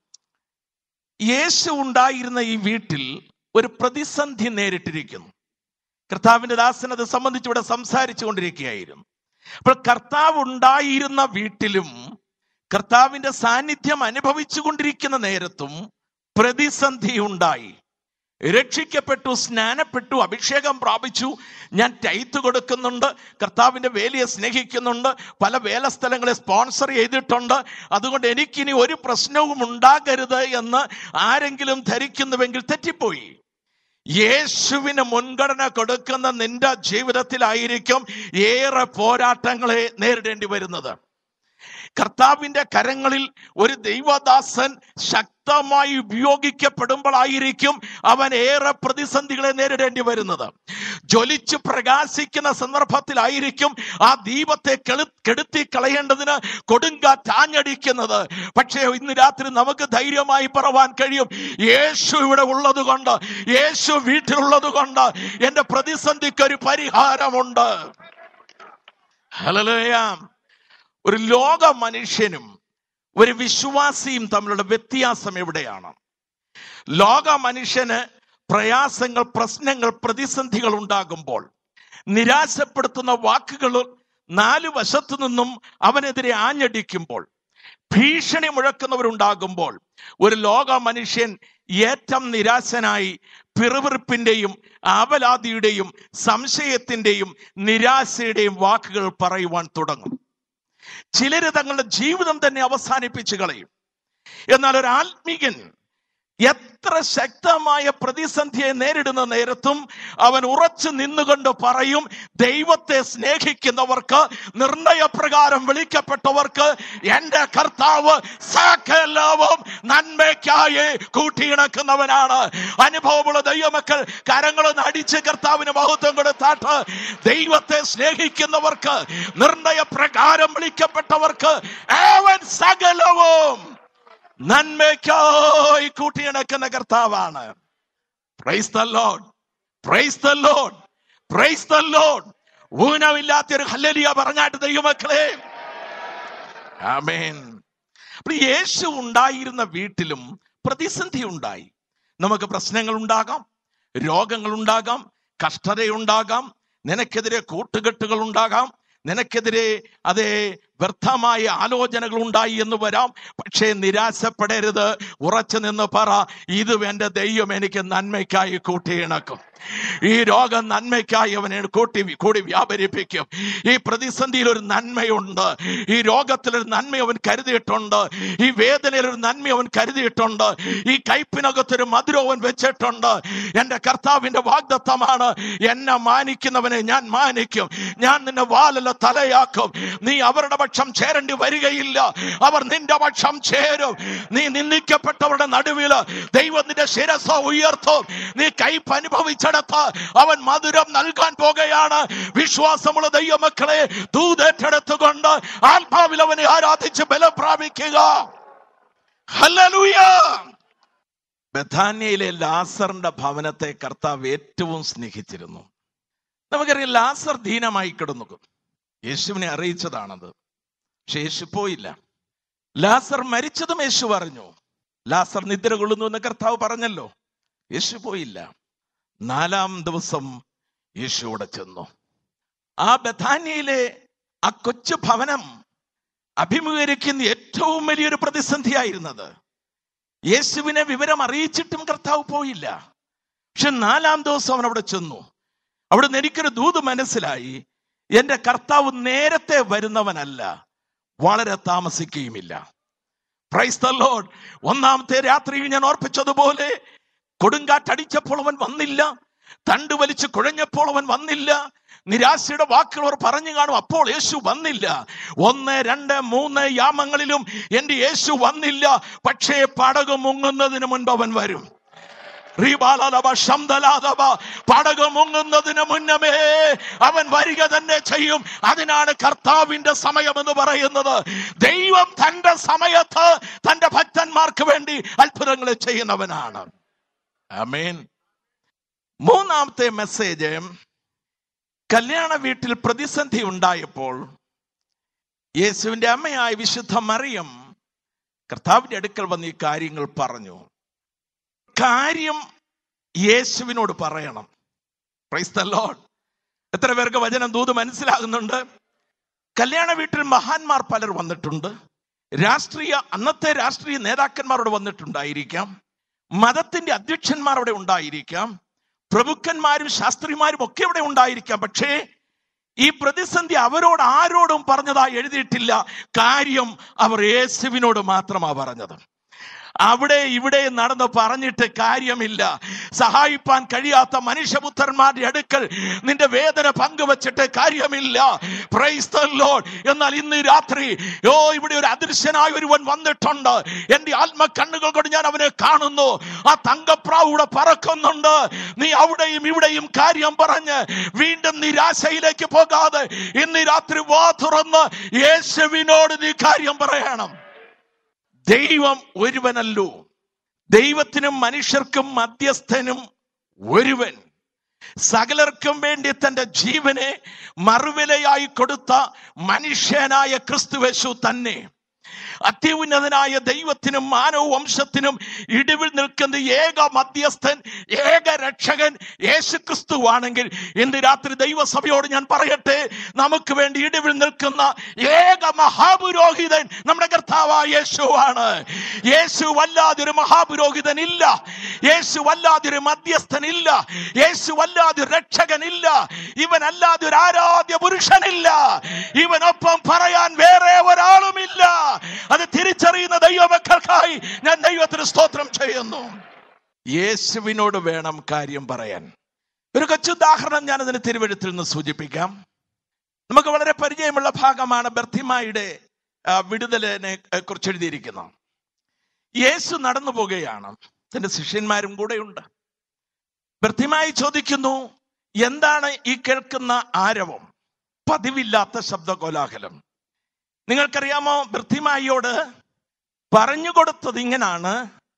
യേശു ഉണ്ടായിരുന്ന ഈ വീട്ടിൽ ഒരു പ്രതിസന്ധി നേരിട്ടിരിക്കുന്നു കർത്താവിന്റെ ദാസനത് സംബന്ധിച്ച് ഇവിടെ സംസാരിച്ചു കൊണ്ടിരിക്കുകയായിരുന്നു അപ്പോൾ കർത്താവ് ഉണ്ടായിരുന്ന വീട്ടിലും കർത്താവിന്റെ സാന്നിധ്യം അനുഭവിച്ചു കൊണ്ടിരിക്കുന്ന നേരത്തും പ്രതിസന്ധി ഉണ്ടായി രക്ഷിക്കപ്പെട്ടു സ്നാനപ്പെട്ടു അഭിഷേകം പ്രാപിച്ചു ഞാൻ ടൈത്ത് കൊടുക്കുന്നുണ്ട് കർത്താവിന്റെ വേലയെ സ്നേഹിക്കുന്നുണ്ട് പല വേല സ്ഥലങ്ങളെ സ്പോൺസർ ചെയ്തിട്ടുണ്ട് അതുകൊണ്ട് എനിക്കിനി ഒരു പ്രശ്നവും ഉണ്ടാകരുത് എന്ന് ആരെങ്കിലും ധരിക്കുന്നുവെങ്കിൽ തെറ്റിപ്പോയി യേശുവിന് മുൻഗണന കൊടുക്കുന്ന നിന്റെ ജീവിതത്തിലായിരിക്കും ഏറെ പോരാട്ടങ്ങളെ നേരിടേണ്ടി വരുന്നത് കർത്താവിന്റെ കരങ്ങളിൽ ഒരു ദൈവദാസൻ ശക്തമായി ഉപയോഗിക്കപ്പെടുമ്പോഴായിരിക്കും അവൻ ഏറെ പ്രതിസന്ധികളെ നേരിടേണ്ടി വരുന്നത് ജ്വലിച്ച് പ്രകാശിക്കുന്ന സന്ദർഭത്തിലായിരിക്കും ആ ദീപത്തെ കെളു കെടുത്തി കളയേണ്ടതിന് കൊടുങ്കാറ്റ് ആഞ്ഞടിക്കുന്നത് പക്ഷേ ഇന്ന് രാത്രി നമുക്ക് ധൈര്യമായി പറവാൻ കഴിയും യേശു ഇവിടെ ഉള്ളത് കൊണ്ട് യേശു വീട്ടിലുള്ളത് കൊണ്ട് എന്റെ പ്രതിസന്ധിക്ക് ഒരു പരിഹാരമുണ്ട് ഹലലോയാം ഒരു ലോക മനുഷ്യനും ഒരു വിശ്വാസിയും തമ്മിലുള്ള വ്യത്യാസം എവിടെയാണ് ലോക മനുഷ്യന് പ്രയാസങ്ങൾ പ്രശ്നങ്ങൾ പ്രതിസന്ധികൾ ഉണ്ടാകുമ്പോൾ നിരാശപ്പെടുത്തുന്ന വാക്കുകൾ നാലു വശത്തു നിന്നും അവനെതിരെ ആഞ്ഞടിക്കുമ്പോൾ ഭീഷണി മുഴക്കുന്നവരുണ്ടാകുമ്പോൾ ഒരു ലോക മനുഷ്യൻ ഏറ്റവും നിരാശനായി പിറുവിറുപ്പിന്റെയും ആവലാതിയുടെയും സംശയത്തിന്റെയും നിരാശയുടെയും വാക്കുകൾ പറയുവാൻ തുടങ്ങും ചിലര് തങ്ങളുടെ ജീവിതം തന്നെ അവസാനിപ്പിച്ചു കളയും എന്നാൽ ഒരു ആത്മീകൻ എത്ര ശക്തമായ പ്രതിസന്ധിയെ നേരിടുന്ന നേരത്തും അവൻ ഉറച്ചു നിന്നുകൊണ്ട് പറയും ദൈവത്തെ സ്നേഹിക്കുന്നവർക്ക് നിർണയപ്രകാരം വിളിക്കപ്പെട്ടവർക്ക് എന്റെ കർത്താവ് സകലവും നന്മയ്ക്കായി കൂട്ടിയിണക്കുന്നവനാണ് അനുഭവമുള്ള ദൈവമക്കൾ കരങ്ങളൊന്ന് അടിച്ച് കർത്താവിന് മഹത്വം കൊടുത്താട്ട് ദൈവത്തെ സ്നേഹിക്കുന്നവർക്ക് നിർണയപ്രകാരം വിളിക്കപ്പെട്ടവർക്ക് അവൻ സകലവും നന്മയ്ക്കായി കൂട്ടിയിണക്കുന്ന കർത്താവാണ് praise the Lord praise the Lord praise the Lord ഊനമില്ലാത്തൊരു ഹല്ലലിയ പറഞ്ഞാട്ട് ദൈവമക്കളെ ആമേൻ അപ്പോൾ യേശു ഉണ്ടായിരുന്ന വീട്ടിലും പ്രതിസന്ധി ഉണ്ടായി നമുക്ക് പ്രശ്നങ്ങൾ ഉണ്ടാകാം രോഗങ്ങൾ ഉണ്ടാകാം കഷ്ടതയുണ്ടാകാം നിനക്കെതിരെ കൂട്ടുകെട്ടുകൾ ഉണ്ടാകാം നിനക്കെതിരെ അതേ വ്യർത്ഥമായ ആലോചനകൾ ഉണ്ടായി എന്ന് വരാം പക്ഷേ നിരാശപ്പെടരുത് ഉറച്ചു നിന്ന് പറ ഇത് എൻ്റെ ദൈവം എനിക്ക് നന്മയ്ക്കായി കൂട്ടിയിണക്കും ഈ രോഗം നന്മയ്ക്കായി അവനെ കൂട്ടി കൂടി വ്യാപരിപ്പിക്കും ഈ പ്രതിസന്ധിയിൽ ഒരു നന്മയുണ്ട് ഈ രോഗത്തിൽ ഒരു നന്മ അവൻ കരുതിയിട്ടുണ്ട് ഈ വേദനയിൽ ഒരു നന്മ അവൻ കരുതിയിട്ടുണ്ട് ഈ കയ്പിനകത്തൊരു മധുരം അവൻ വെച്ചിട്ടുണ്ട് എൻ്റെ കർത്താവിന്റെ വാഗ്ദത്തമാണ് എന്നെ മാനിക്കുന്നവനെ ഞാൻ മാനിക്കും ഞാൻ നിന്നെ വാലല്ല തലയാക്കും നീ അവരുടെ പക്ഷം ചേരേണ്ടി വരികയില്ല അവർ നിന്റെ പക്ഷം ചേരും നീ നിന്ദിക്കപ്പെട്ടവരുടെ നടുവില് ദൈവം നിന്റെ ശിരസ ഉയർത്തും നീ കയ്പ് അനുഭവിച്ചെടുത്ത് അവൻ മധുരം നൽകാൻ പോകുകയാണ് വിശ്വാസമുള്ള ദൈവമക്കളെ ദൂതേറ്റെടുത്തുകൊണ്ട് ആത്മാവിൽ അവനെ ആരാധിച്ച് ബലം പ്രാപിക്കുക ഹല്ലേലൂയ ബഥാന്യയിലെ ലാസറിന്റെ ഭവനത്തെ കർത്താവ് ഏറ്റവും സ്നേഹിച്ചിരുന്നു നമുക്കറിയാം ലാസർ ദീനമായി കിടന്നു യേശുവിനെ അറിയിച്ചതാണത് പക്ഷെ യേശു പോയില്ല ലാസർ മരിച്ചതും യേശു പറഞ്ഞു ലാസർ നിദ്ര കൊള്ളുന്നു എന്ന് കർത്താവ് പറഞ്ഞല്ലോ യേശു പോയില്ല നാലാം ദിവസം യേശു അവിടെ ചെന്നു ആ ബഥാന്യയിലെ ആ കൊച്ചു ഭവനം അഭിമുഖീകരിക്കുന്ന ഏറ്റവും വലിയൊരു പ്രതിസന്ധിയായിരുന്നത് യേശുവിനെ വിവരം അറിയിച്ചിട്ടും കർത്താവ് പോയില്ല പക്ഷെ നാലാം ദിവസം അവൻ അവിടെ ചെന്നു അവിടെ നിന്ന് എനിക്കൊരു ദൂത് മനസ്സിലായി എന്റെ കർത്താവ് നേരത്തെ വരുന്നവനല്ല വളരെ താമസിക്കുകയുമില്ല പ്രൈസ് ദ ലോർഡ് ഒന്നാമത്തെ രാത്രിയിൽ ഞാൻ ഓർപ്പിച്ചതുപോലെ കൊടുങ്കാറ്റടിച്ചപ്പോൾ അവൻ വന്നില്ല തണ്ട് വലിച്ച് കുഴഞ്ഞപ്പോൾ അവൻ വന്നില്ല നിരാശയുടെ വാക്കുകൾ അവർ പറഞ്ഞു കാണും അപ്പോൾ യേശു വന്നില്ല ഒന്ന് രണ്ട് മൂന്ന് യാമങ്ങളിലും എന്റെ യേശു വന്നില്ല പക്ഷേ പടക് മുങ്ങുന്നതിന് മുൻപ് അവൻ വരും റീബാലലബ ശംദലാദബ പടക് മുങ്ങുന്നതിന് മുന്നമേ അവൻ വരിക തന്നെ ചെയ്യും അതിനാണ് കർത്താവിന്റെ സമയം എന്ന് പറയുന്നത് ദൈവം തന്റെ സമയത്ത് തന്റെ ഭക്തന്മാർക്ക് വേണ്ടി അത്ഭുതങ്ങൾ ചെയ്യുന്നവനാണ് അമേൻ മൂന്നാമത്തെ മെസ്സേജ് കല്യാണ വീട്ടിൽ പ്രതിസന്ധി ഉണ്ടായപ്പോൾ യേശുവിന്റെ അമ്മയായ വിശുദ്ധ മറിയം കർത്താവിന്റെ അടുക്കൽ വന്ന് ഈ കാര്യങ്ങൾ പറഞ്ഞു കാര്യം യേശുവിനോട് പറയണം പ്രൈസ് ദ ലോർഡ് എത്ര പേർക്ക് വചനം ദൂത് മനസ്സിലാകുന്നുണ്ട് കല്യാണ വീട്ടിൽ മഹാന്മാർ പലർ വന്നിട്ടുണ്ട് രാഷ്ട്രീയ അന്നത്തെ രാഷ്ട്രീയ നേതാക്കന്മാരോട് വന്നിട്ടുണ്ടായിരിക്കാം മതത്തിന്റെ അധ്യക്ഷന്മാർ അവിടെ ഉണ്ടായിരിക്കാം പ്രഭുക്കന്മാരും ശാസ്ത്രിമാരും ഒക്കെ ഇവിടെ ഉണ്ടായിരിക്കാം പക്ഷേ ഈ പ്രതിസന്ധി അവരോട് ആരോടും പറഞ്ഞതായി എഴുതിയിട്ടില്ല കാര്യം അവർ യേശുവിനോട് മാത്രമാ പറഞ്ഞത് അവിടെ ഇവിടെ നടന്ന് പറഞ്ഞിട്ട് കാര്യമില്ല സഹായിപ്പാൻ കഴിയാത്ത മനുഷ്യപുത്രന്മാരുടെ അടുക്കൽ നിന്റെ വേദന പങ്കുവച്ചിട്ട് കാര്യമില്ല Praise the Lord. എന്നാൽ ഇന്ന് രാത്രി ഓ ഇവിടെ ഒരു അദൃശ്യനായ ഒരുവൻ വന്നിട്ടുണ്ട് എന്റെ ആത്മ കണ്ണുകൾ കൊണ്ട് ഞാൻ അവനെ കാണുന്നു ആ തങ്കപ്രാവ് ഇവിടെ പറക്കുന്നുണ്ട് നീ അവിടെയും ഇവിടെയും കാര്യം പറഞ്ഞ് വീണ്ടും നിരാശയിലേക്ക് പോകാതെ ഇന്ന് രാത്രി വാ തുറന്ന് യേശുവിനോട് നീ കാര്യം പറയണം ദൈവം ഒരുവനല്ലോ ദൈവത്തിനും മനുഷ്യർക്കും മധ്യസ്ഥനും ഒരുവൻ സകലർക്കും വേണ്ടി തന്റെ ജീവനെ മറുവിലയായി കൊടുത്ത മനുഷ്യനായ ക്രിസ്തുവേശു തന്നെ അത്യുന്നതനായ ദൈവത്തിനും മാനവ വംശത്തിനും ഇടിവിൽ നിൽക്കുന്ന ഏക മധ്യസ്ഥൻ ഏക രക്ഷകൻ യേശു ക്രിസ്തുവാണെങ്കിൽ ഇന്ന് രാത്രി ദൈവസഭയോട് ഞാൻ പറയട്ടെ നമുക്ക് വേണ്ടി ഇടിവിൽ നിൽക്കുന്ന ഏക മഹാപുരോഹിതൻ നമ്മുടെ കർത്താവായ യേശുവാണ് യേശു അല്ലാതൊരു മഹാപുരോഹിതൻ ഇല്ല യേശു അല്ലാതൊരു മധ്യസ്ഥൻ ഇല്ല യേശു അല്ലാതൊരു രക്ഷകൻ ഇല്ല ഇവൻ അല്ലാതെ ഒരു ആരാധ്യ പുരുഷനില്ല ഇവനൊപ്പം പറയാൻ വേറെ ഒരാളുമില്ല അത് തിരിച്ചറിയുന്ന ദൈവമക്കൾക്കായി ഞാൻ ദൈവത്തിന് സ്തോത്രം ചെയ്യുന്നു യേശുവിനോട് വേണം കാര്യം പറയാൻ ഒരു കൊച്ചുദാഹരണം ഞാൻ അതിന് തിരുവഴുത്തിൽ നിന്ന് സൂചിപ്പിക്കാം നമുക്ക് വളരെ പരിചയമുള്ള ഭാഗമാണ് ബർത്തിമായുടെ ആ, വിടുതലിനെ ആ, കുറിച്ച് എഴുതിയിരിക്കുന്നത് യേശു നടന്നു പോകുകയാണ് തന്റെ ശിഷ്യന്മാരും കൂടെയുണ്ട് ബർത്തിമായി ചോദിക്കുന്നു എന്താണ് ഈ കേൾക്കുന്ന ആരവം പതിവില്ലാത്ത ശബ്ദ കോലാഹലം നിങ്ങൾക്കറിയാമോ ബൃദ്ധിമായിയോട് പറഞ്ഞു കൊടുത്തത് ഇങ്ങനാണ്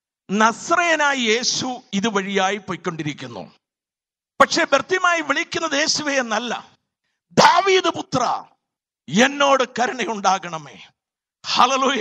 നസ്രയനായ യേശു ഇതുവഴിയായി പോയിക്കൊണ്ടിരിക്കുന്നു പക്ഷെ ബൃദ്ധിമായി വിളിക്കുന്നത് യേശുവെ എന്നല്ല ദാവീദ് പുത്ര എന്നോട് കരുണയുണ്ടാകണമേ ഹലലൂയ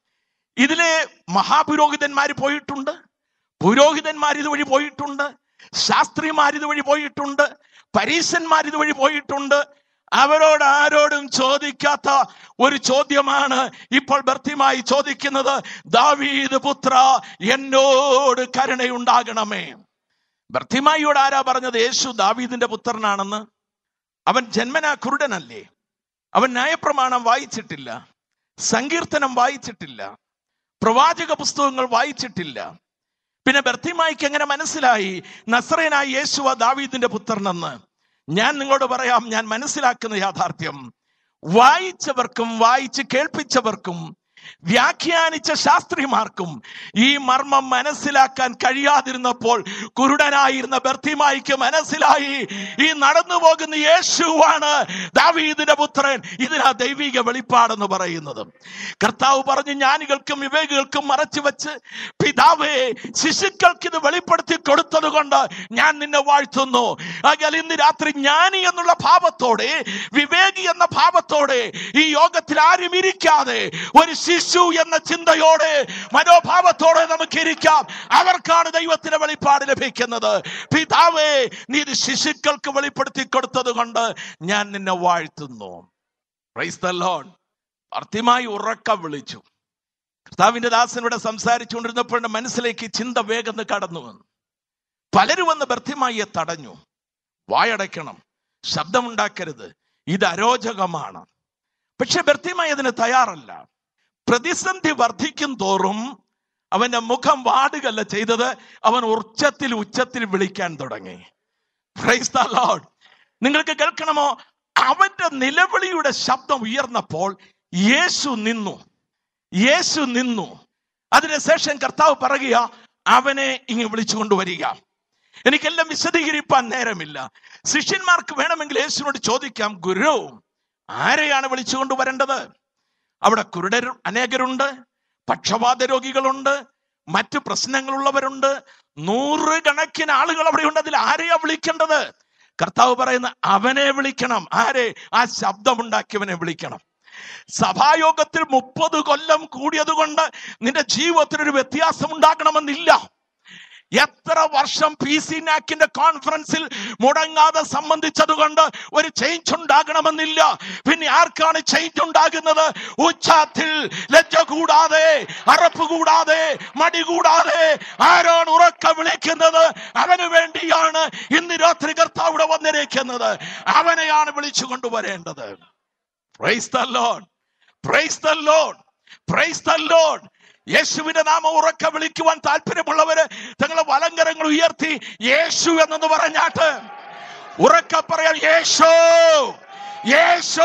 ഇതിലെ മഹാപുരോഹിതന്മാർ പോയിട്ടുണ്ട് പുരോഹിതന്മാർ ഇതുവഴി പോയിട്ടുണ്ട് ശാസ്ത്രിമാർ ഇതുവഴി പോയിട്ടുണ്ട് പരീശന്മാർ ഇതുവഴി പോയിട്ടുണ്ട് അവരോട് ആരോടും ചോദിക്കാത്ത ഒരു ചോദ്യമാണ് ഇപ്പോൾ ഭർത്തിമായി ചോദിക്കുന്നത് ദാവീദ് പുത്ര എന്നോട് കരുണയുണ്ടാകണമേ ഭർത്തിമായിയോട് ആരാ പറഞ്ഞത് യേശു ദാവീദിന്റെ പുത്രനാണെന്ന് അവൻ ജന്മനാ കുരുടനല്ലേ അവൻ ന്യായപ്രമാണം വായിച്ചിട്ടില്ല സങ്കീർത്തനം വായിച്ചിട്ടില്ല പ്രവാചക പുസ്തകങ്ങൾ വായിച്ചിട്ടില്ല പിന്നെ ബർത്തിമായിക്ക് എങ്ങനെ മനസ്സിലായി നസ്രയനായ യേശുവ ദാവീദിന്റെ പുത്രനെന്ന് ഞാൻ നിങ്ങളോട് പറയാം ഞാൻ മനസ്സിലാക്കുന്ന യാഥാർത്ഥ്യം വായിച്ചവർക്കും വായിച്ച് കേൾപ്പിച്ചവർക്കും വ്യാഖ്യാനിച്ച ശാസ്ത്രിമാർക്കും ഈ മർമ്മം മനസ്സിലാക്കാൻ കഴിയാതിരുന്നപ്പോൾ കുരുടനായിരുന്ന ബർത്തിമായിക്ക് മനസ്സിലായി ഈ നടന്നു പോകുന്ന യേശുവാണ് ദാവീദിന്റെ പുത്രൻ ഇതിനാ ദൈവിക വെളിപ്പാടെന്ന് പറയുന്നത് കർത്താവ് പറഞ്ഞു ജ്ഞാനികൾക്കും വിവേകികൾക്കും മറച്ചു വെച്ച് പിതാവേ ശിശുക്കൾക്ക് ഇത് വെളിപ്പെടുത്തി കൊടുത്തത് കൊണ്ട് ഞാൻ നിന്നെ വാഴ്ത്തുന്നു ആകയാൽ ഇന്ന് രാത്രി ജ്ഞാനി എന്നുള്ള ഭാവത്തോടെ വിവേകി എന്ന ഭാവത്തോടെ ഈ യോഗത്തിൽ ആരും ഇരിക്കാതെ ഒരു ശിശു എന്ന ചിന്തയോടെ മനോഭാവത്തോടെ നമുക്ക് ഇരിക്കാം അവർക്കാണ് ദൈവത്തിന്റെ വെളിപ്പാട് ലഭിക്കുന്നത് പിതാവേ നീ ഇത് ശിശുക്കൾക്ക് വെളിപ്പെടുത്തി കൊടുത്തത് കൊണ്ട് ഞാൻ നിന്നെ വാഴ്ത്തുന്നു പ്രൈസ് ദ ലോർഡ് ഭർത്തിമായി ഉറക്കം വിളിച്ചു കർത്താവിന്റെ ദാസൻ ഇവിടെ സംസാരിച്ചുകൊണ്ടിരുന്നപ്പോൾ എൻ്റെ മനസ്സിലേക്ക് ഈ ചിന്ത വേഗം കടന്നു വന്നു പലരും വന്ന് ബർത്തിമായിയെ തടഞ്ഞു വായടയ്ക്കണം ശബ്ദമുണ്ടാക്കരുത് ഇത് അരോചകമാണ് പക്ഷെ ബർത്തിമായി അതിന് തയ്യാറല്ല പ്രതിസന്ധി വർദ്ധിക്കും തോറും അവന്റെ മുഖം വാടുകല്ല ചെയ്തത് അവൻ ഉച്ചത്തിൽ ഉച്ചത്തിൽ വിളിക്കാൻ തുടങ്ങി Praise the Lord. നിങ്ങൾക്ക് കേൾക്കണമോ അവന്റെ നിലവിളിയുടെ ശബ്ദം ഉയർന്നപ്പോൾ യേശു നിന്നു യേശു നിന്നു അതിനുശേഷം കർത്താവ് പറയുക അവനെ ഇങ്ങ് വിളിച്ചു കൊണ്ടുവരിക എനിക്കെല്ലാം വിശദീകരിപ്പാൻ നേരമില്ല ശിഷ്യന്മാർക്ക് വേണമെങ്കിൽ യേശുവിനോട് ചോദിക്കാം ഗുരു ആരെയാണ് വിളിച്ചു കൊണ്ടുവരേണ്ടത് അവിടെ കുരുടർ അനേകരുണ്ട് പക്ഷപാത രോഗികളുണ്ട് മറ്റു പ്രശ്നങ്ങളുള്ളവരുണ്ട് നൂറുകണക്കിന് ആളുകൾ അവിടെ ഉണ്ട് അതിൽ ആരെയാ വിളിക്കേണ്ടത് കർത്താവ് പറയുന്ന അവനെ വിളിക്കണം ആരെ ആ ശബ്ദമുണ്ടാക്കിയവനെ വിളിക്കണം സഭായോഗത്തിൽ മുപ്പത് കൊല്ലം കൂടിയത് കൊണ്ട് നിന്റെ ജീവിതത്തിൽ ഒരു വ്യത്യാസം ഉണ്ടാകണമെന്നില്ല എത്ര വർഷം പി സി നാക്കിന്റെ കോൺഫറൻസിൽ മുടങ്ങാതെ സംബന്ധിച്ചത് കൊണ്ട് ഒരു ചേഞ്ച് ഉണ്ടാകണമെന്നില്ല പിന്നെ ആർക്കാണ് ചേഞ്ച് ഉണ്ടാകുന്നത് ഉച്ചത്തിൽ ലജ്ജ കൂടാതെ അറപ്പ് കൂടാതെ മടി കൂടാതെ ആരാണ് ഉറക്ക വിളിക്കുന്നത് അവന് വേണ്ടിയാണ് ഇന്ന് രാത്രി കർത്താവ് ഇവിടെ വന്നിരിക്കുന്നത് അവനെയാണ് വിളിച്ചു കൊണ്ടുവരേണ്ടത് praise the Lord praise the Lord praise the Lord യേശുവിന്റെ നാമം ഉറക്ക വിളിക്കുവാൻ താല്പര്യമുള്ളവര് തങ്ങളെ വലങ്കരങ്ങൾ ഉയർത്തി യേശു എന്നെന്ന് പറഞ്ഞാട്ട് ഉറക്ക പറയാൻ യേശു യേശു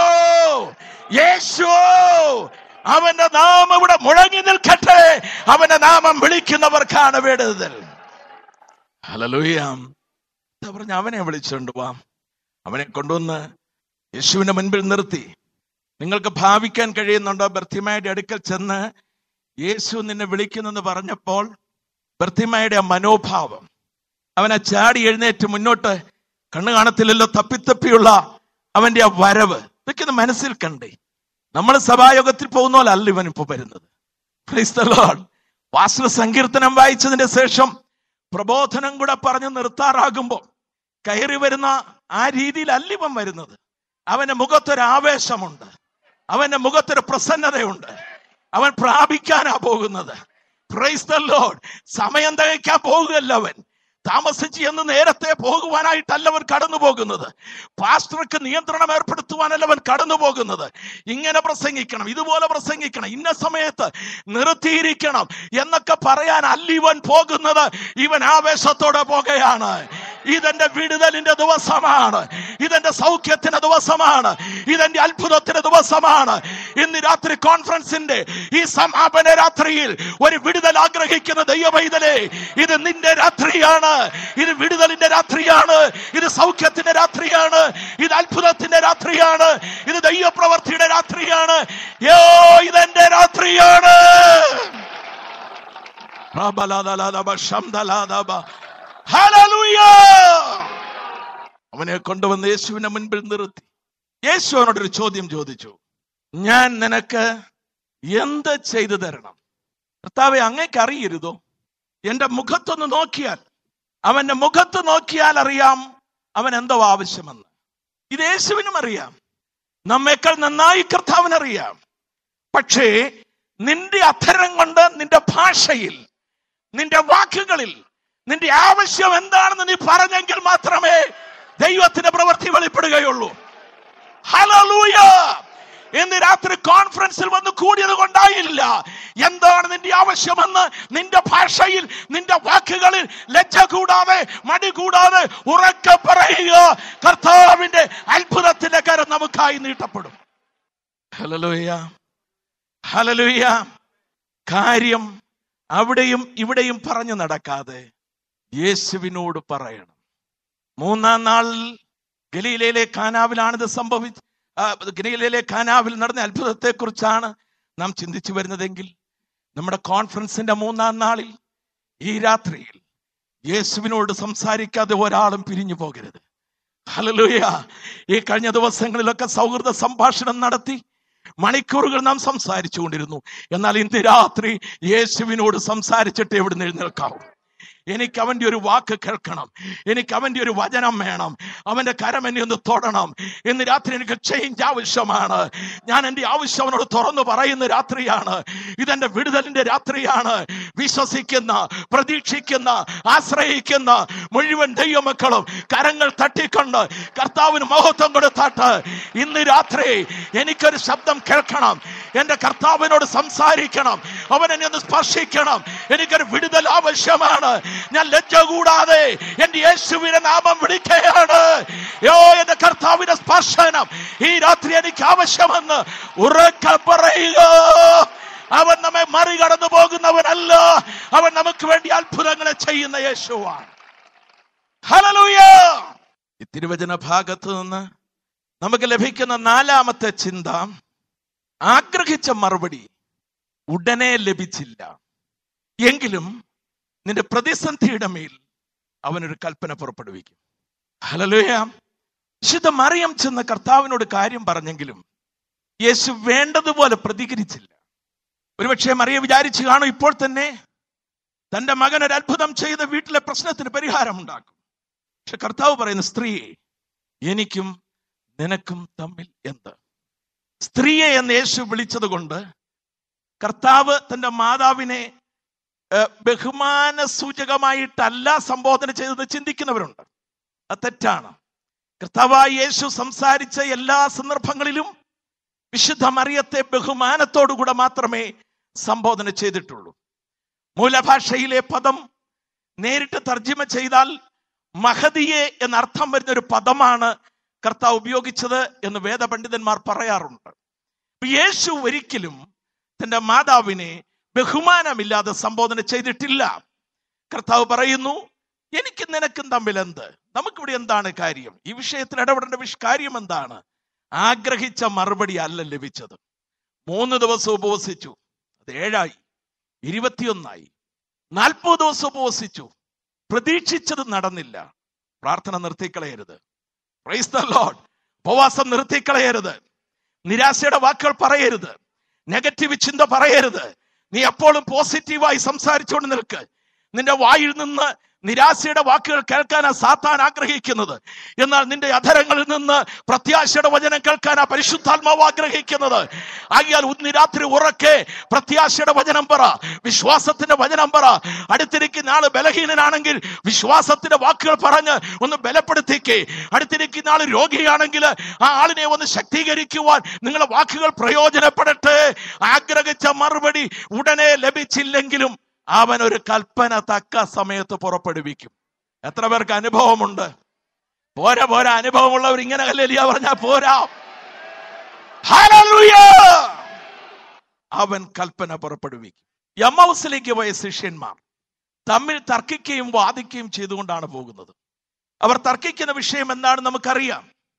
യേശു അവന്റെ നാമം ഇവിടെ മുഴങ്ങി നിൽക്കട്ടെ അവന്റെ നാമം വിളിക്കുന്നവർക്കാണ് വിടുതൽ ഹലലൂയാം പറഞ്ഞ അവനെ വിളിച്ചുകൊണ്ട് വാം അവനെ കൊണ്ടുവന്ന് യേശുവിന്റെ മുൻപിൽ നിർത്തി നിങ്ങൾക്ക് ഭാവിക്കാൻ കഴിയുന്നുണ്ടോ ബർത്തിമയുടെ അടുക്കൽ ചെന്ന് യേശു നിന്നെ വിളിക്കുന്നെന്ന് പറഞ്ഞപ്പോൾ ബർത്തിമയുടെ ആ മനോഭാവം അവനെ ചാടി എഴുന്നേറ്റ് മുന്നോട്ട് കണ്ണു കാണത്തില്ലല്ലോ തപ്പിത്തപ്പിയുള്ള അവന്റെ ആ വരവ് ഇതൊക്കെ ഒന്ന് മനസ്സിൽ കണ്ടേ നമ്മൾ സഭായോഗത്തിൽ പോകുന്ന പോലെ അല്ല ഇവൻ ഇപ്പൊ വരുന്നത് Praise the Lord. വാസ്തു സങ്കീർത്തനം വായിച്ചതിന്റെ ശേഷം പ്രബോധനം കൂടെ പറഞ്ഞു നിർത്താറാകുമ്പോൾ കയറി വരുന്ന ആ രീതിയിലല്ല ഇവൻ വരുന്നത് അവന്റെ മുഖത്തൊരു ആവേശമുണ്ട് അവന്റെ മുഖത്തൊരു പ്രസന്നതയുണ്ട് അവൻ പ്രാപിക്കാനാ പോകുന്നത് പ്രൈസ് ദ ലോഡ് സമയം തികയ്ക്കാൻ പോകുകയല്ല അവൻ താമസിച്ച് എന്ന് നേരത്തെ പോകുവാനായിട്ടല്ല അവൻ കടന്നു പോകുന്നത് പാസ്റ്റർക്ക് നിയന്ത്രണം ഏർപ്പെടുത്തുവാനല്ല അവൻ കടന്നു പോകുന്നത് ഇങ്ങനെ പ്രസംഗിക്കണം ഇതുപോലെ പ്രസംഗിക്കണം ഇന്ന സമയത്ത് നിർത്തിയിരിക്കണം എന്നൊക്കെ പറയാൻ അല്ല ഇവൻ പോകുന്നത് ഇവൻ ആവേശത്തോടെ പോകുകയാണ് ഇതെന്റെ വിടുതലിന്റെ ദിവസമാണ് ഇതെന്റെ സൗഖ്യത്തിന്റെ ദിവസമാണ് ഇതെന്റെ അത്ഭുതത്തിന്റെ ദിവസമാണ് ഇന്ന് രാത്രി കോൺഫറൻസിന്റെ ഈ സമാപന രാത്രിയിൽ ഒരു വിടുതൽ ആഗ്രഹിക്കുന്ന ദൈവവൈതലേ ഇത് നിന്റെ രാത്രിയാണ് ഇത് വിടുതലിന്റെ രാത്രിയാണ് ഇത് സൗഖ്യത്തിന്റെ രാത്രിയാണ് ഇത് അത്ഭുതത്തിന്റെ രാത്രിയാണ് ഇത് ദൈവപ്രവർത്തിയുടെ രാത്രിയാണ് യോ ഇതെന്റെ രാത്രിയാണ് റബലദലദബ ശംദലദബ. ഹല്ലേലൂയ! അവനെ കൊണ്ടുവന്ന് യേശുവിന്റെ മുൻപിൽ നിർത്തി യേശു അവനോടൊരു ചോദ്യം ചോദിച്ചു ഞാൻ നിനക്ക് എന്ത് ചെയ്തു തരണം കർത്താവെ അങ്ങേക്ക് അറിയരുതോ എന്റെ മുഖത്തൊന്ന് നോക്കിയാൽ അവന്റെ മുഖത്ത് നോക്കിയാൽ അറിയാം അവൻ എന്തോ ആവശ്യമെന്ന് ഇത് യേശുവിനും അറിയാം നമ്മേക്കാൾ നന്നായി കർത്താവിനറിയാം പക്ഷേ നിന്റെ അധരം കൊണ്ട് നിന്റെ ഭാഷയിൽ നിന്റെ വാക്കുകളിൽ നിന്റെ ആവശ്യം എന്താണെന്ന് നീ പറഞ്ഞെങ്കിൽ മാത്രമേ ദൈവത്തിന്റെ പ്രവൃത്തി വെളിപ്പെടുകയുള്ളൂ ഹല്ലേലൂയ ഇന്ന് രാത്രി കോൺഫറൻസിൽ വന്ന് കൂടിയത് കൊണ്ടായില്ല എന്താണ് നിന്റെ ആവശ്യമെന്ന് നിന്റെ ഭാഷയിൽ നിന്റെ വാക്കുകളിൽ ലജ്ജ കൂടാതെ മടി കൂടാതെ ഉറക്കെ പറയുക കർത്താവിന്റെ അത്ഭുതത്തിന്റെ കരം നമുക്കായി നീട്ടപ്പെടും ഹലലുയ ഹലലുയ കാര്യം അവിടെയും ഇവിടെയും പറഞ്ഞു നടക്കാതെ യേശുവിനോട് പറയണം മൂന്നാം നാളിൽ ഗലീലയിലെ കാനാവിലാണിത് സംഭവിച്ച ആ, ഗലീലയിലെ കാനാവിൽ നടന്ന അത്ഭുതത്തെ കുറിച്ചാണ് നാം ചിന്തിച്ചു വരുന്നതെങ്കിൽ നമ്മുടെ കോൺഫറൻസിന്റെ മൂന്നാം നാളിൽ ഈ രാത്രിയിൽ യേശുവിനോട് സംസാരിക്കാതെ ഒരാളും പിരിഞ്ഞു പോകരുത് ഹല്ലേലൂയ ഈ കഴിഞ്ഞ ദിവസങ്ങളിലൊക്കെ സൗഹൃദ സംഭാഷണം നടത്തി മണിക്കൂറുകൾ നാം സംസാരിച്ചു കൊണ്ടിരുന്നു എന്നാൽ ഇന്ന് രാത്രി യേശുവിനോട് സംസാരിച്ചിട്ട് എവിടെ എഴുന്നേൽക്കാവും എനിക്ക് അവന്റെ ഒരു വാക്ക് കേൾക്കണം എനിക്ക് അവന്റെ ഒരു വചനം വേണം അവന്റെ കരം എന്നെ ഒന്ന് തൊടണം ഇന്ന് രാത്രി എനിക്ക് ചേഞ്ച് ആവശ്യമാണ് ഞാൻ എന്റെ ആവശ്യം അവനോട് തുറന്നു പറയുന്ന രാത്രിയാണ് ഇതെന്റെ വിടുതലിന്റെ രാത്രിയാണ് വിശ്വസിക്കുന്ന പ്രതീക്ഷിക്കുന്ന ആശ്രയിക്കുന്ന മുഴുവൻ ദൈവമക്കളും കരങ്ങൾ തട്ടിക്കൊണ്ട് കർത്താവിന് മഹത്വം കൊടുത്താട്ട് ഇന്ന് രാത്രി എനിക്കൊരു ശബ്ദം കേൾക്കണം എന്റെ കർത്താവിനോട് സംസാരിക്കണം അവൻ എന്നെ ഒന്ന് സ്പർശിക്കണം എനിക്കൊരു വിടുതൽ ആവശ്യമാണ് ഞാൻ ലജ്ജ കൂടാതെ എന്റെ യേശുവിനെ നാമം വിളിക്കുകയാണ് യോ എന്റെ കർത്താവിന്റെ സ്പർശനം ഈ രാത്രി എനിക്ക് ആവശ്യമെന്ന് ഉറക്കെ പറയുക അവൻ നമ്മെ മറികടന്നു പോകുന്നവനല്ല അവൻ നമുക്ക് വേണ്ടി അത്ഭുതങ്ങളെ ചെയ്യുന്ന യേശുവാണ് ഹല്ലേലൂയ ഈ തിരുവചന ഭാഗത്ത് നിന്ന് നമുക്ക് ലഭിക്കുന്ന നാലാമത്തെ ചിന്ത ആഗ്രഹിച്ച മറുപടി ഉടനെ ലഭിച്ചില്ല എങ്കിലും നിന്റെ പ്രതിസന്ധിയുടെ മേൽ അവനൊരു കൽപ്പന പുറപ്പെടുവിക്കും ഹലലുയ വിശുദ്ധ മറിയം ചെന്ന കർത്താവിനോട് കാര്യം പറഞ്ഞെങ്കിലും യേശു വേണ്ടതുപോലെ പ്രതികരിച്ചില്ല ഒരുപക്ഷെ മറിയ വിചാരിച്ചു കാണും ഇപ്പോൾ തന്നെ തന്റെ മകൻ ഒരു അത്ഭുതം ചെയ്ത് വീട്ടിലെ പ്രശ്നത്തിന് പരിഹാരം ഉണ്ടാക്കും പക്ഷെ കർത്താവ് പറയുന്ന സ്ത്രീയെ എനിക്കും നിനക്കും തമ്മിൽ എന്ത് സ്ത്രീയെ എന്ന് യേശു വിളിച്ചത് കൊണ്ട് കർത്താവ് തന്റെ മാതാവിനെ ഏഹ്, ബഹുമാന സൂചകമായിട്ടല്ല സംബോധന ചെയ്തത് ചിന്തിക്കുന്നവരുണ്ട് അത് തെറ്റാണ് കർത്താവായ യേശു സംസാരിച്ച എല്ലാ സന്ദർഭങ്ങളിലും വിശുദ്ധ മറിയത്തെ ബഹുമാനത്തോടുകൂടെ മാത്രമേ സംബോധന ചെയ്തിട്ടുള്ളൂ മൂലഭാഷയിലെ പദം നേരിട്ട് തർജ്ജിമ ചെയ്താൽ മഹതിയെ എന്നർത്ഥം വരുന്ന ഒരു പദമാണ് കർത്താവ് ഉപയോഗിച്ചത് എന്ന് വേദപണ്ഡിതന്മാർ പറയാറുണ്ട് അപ്പൊ യേശു ഒരിക്കലും തന്റെ മാതാവിനെ ബഹുമാനമില്ലാതെ സംബോധന ചെയ്തിട്ടില്ല കർത്താവ് പറയുന്നു എനിക്ക് നിനക്കും തമ്മിൽ എന്ത് നമുക്കിവിടെ എന്താണ് കാര്യം ഈ വിഷയത്തിൽ ഇടപെടേണ്ട വിഷ കാര്യം എന്താണ് ആഗ്രഹിച്ച മറുപടി അല്ല ലഭിച്ചത് മൂന്ന് ദിവസം ഉപവസിച്ചു അത് ഏഴായി ഇരുപത്തിയൊന്നായി നാൽപ്പത് ദിവസം ഉപവസിച്ചു പ്രതീക്ഷിച്ചത് നടന്നില്ല പ്രാർത്ഥന നിർത്തിക്കളയരുത് പ്രൈസ് ദ ലോർഡ് ഉപവാസം നിർത്തിക്കളയരുത് നിരാശയുടെ വാക്കുകൾ പറയരുത് നെഗറ്റീവ് ചിന്ത പറയരുത് നീ എപ്പോഴും പോസിറ്റീവായി സംസാരിച്ചുകൊണ്ട് നിൽക്ക് നിന്റെ വായിൽ നിന്ന് നിരാശയുടെ വാക്കുകൾ കേൾക്കാനാ സാത്താൻ ആഗ്രഹിക്കുന്നത് എന്നാൽ നിന്റെ അധരങ്ങളിൽ നിന്ന് പ്രത്യാശയുടെ വചനം കേൾക്കാനാ പരിശുദ്ധാത്മാവ് ആഗ്രഹിക്കുന്നത് ആകിയാൽ ഇന്ന് രാത്രി ഉറക്കെ പ്രത്യാശയുടെ വചനം പറ വിശ്വാസത്തിന്റെ വചനം പറ അടുത്തിരിക്കുന്ന ആള് ബലഹീനനാണെങ്കിൽ വിശ്വാസത്തിന്റെ വാക്കുകൾ പറഞ്ഞ് ഒന്ന് ബലപ്പെടുത്തിക്കേ അടുത്തിരിക്കുന്ന ആള് രോഗിയാണെങ്കിൽ ആ ആളിനെ ഒന്ന് ശക്തീകരിക്കുവാൻ നിങ്ങളുടെ വാക്കുകൾ പ്രയോജനപ്പെടട്ടെ ആഗ്രഹിച്ച മറുപടി ഉടനെ ലഭിച്ചില്ലെങ്കിലും അവൻ ഒരു കൽപ്പന തക്ക സമയത്ത് പുറപ്പെടുവിക്കും എത്ര പേർക്ക് അനുഭവമുണ്ട് പോരാ പോരാ അനുഭവമുള്ളവർ ഇങ്ങനെ കല്ലേലിയ പറഞ്ഞാ പോരാ Hallelujah! അവൻ കൽപ്പന പുറപ്പെടുവിക്കും യമ്മൗസിലേക്ക് പോയ ശിഷ്യന്മാർ തമ്മിൽ തർക്കിക്കുകയും വാദിക്കുകയും ചെയ്തുകൊണ്ടാണ് പോകുന്നത് അവർ തർക്കിക്കുന്ന വിഷയം എന്താണെന്ന് നമുക്കറിയാം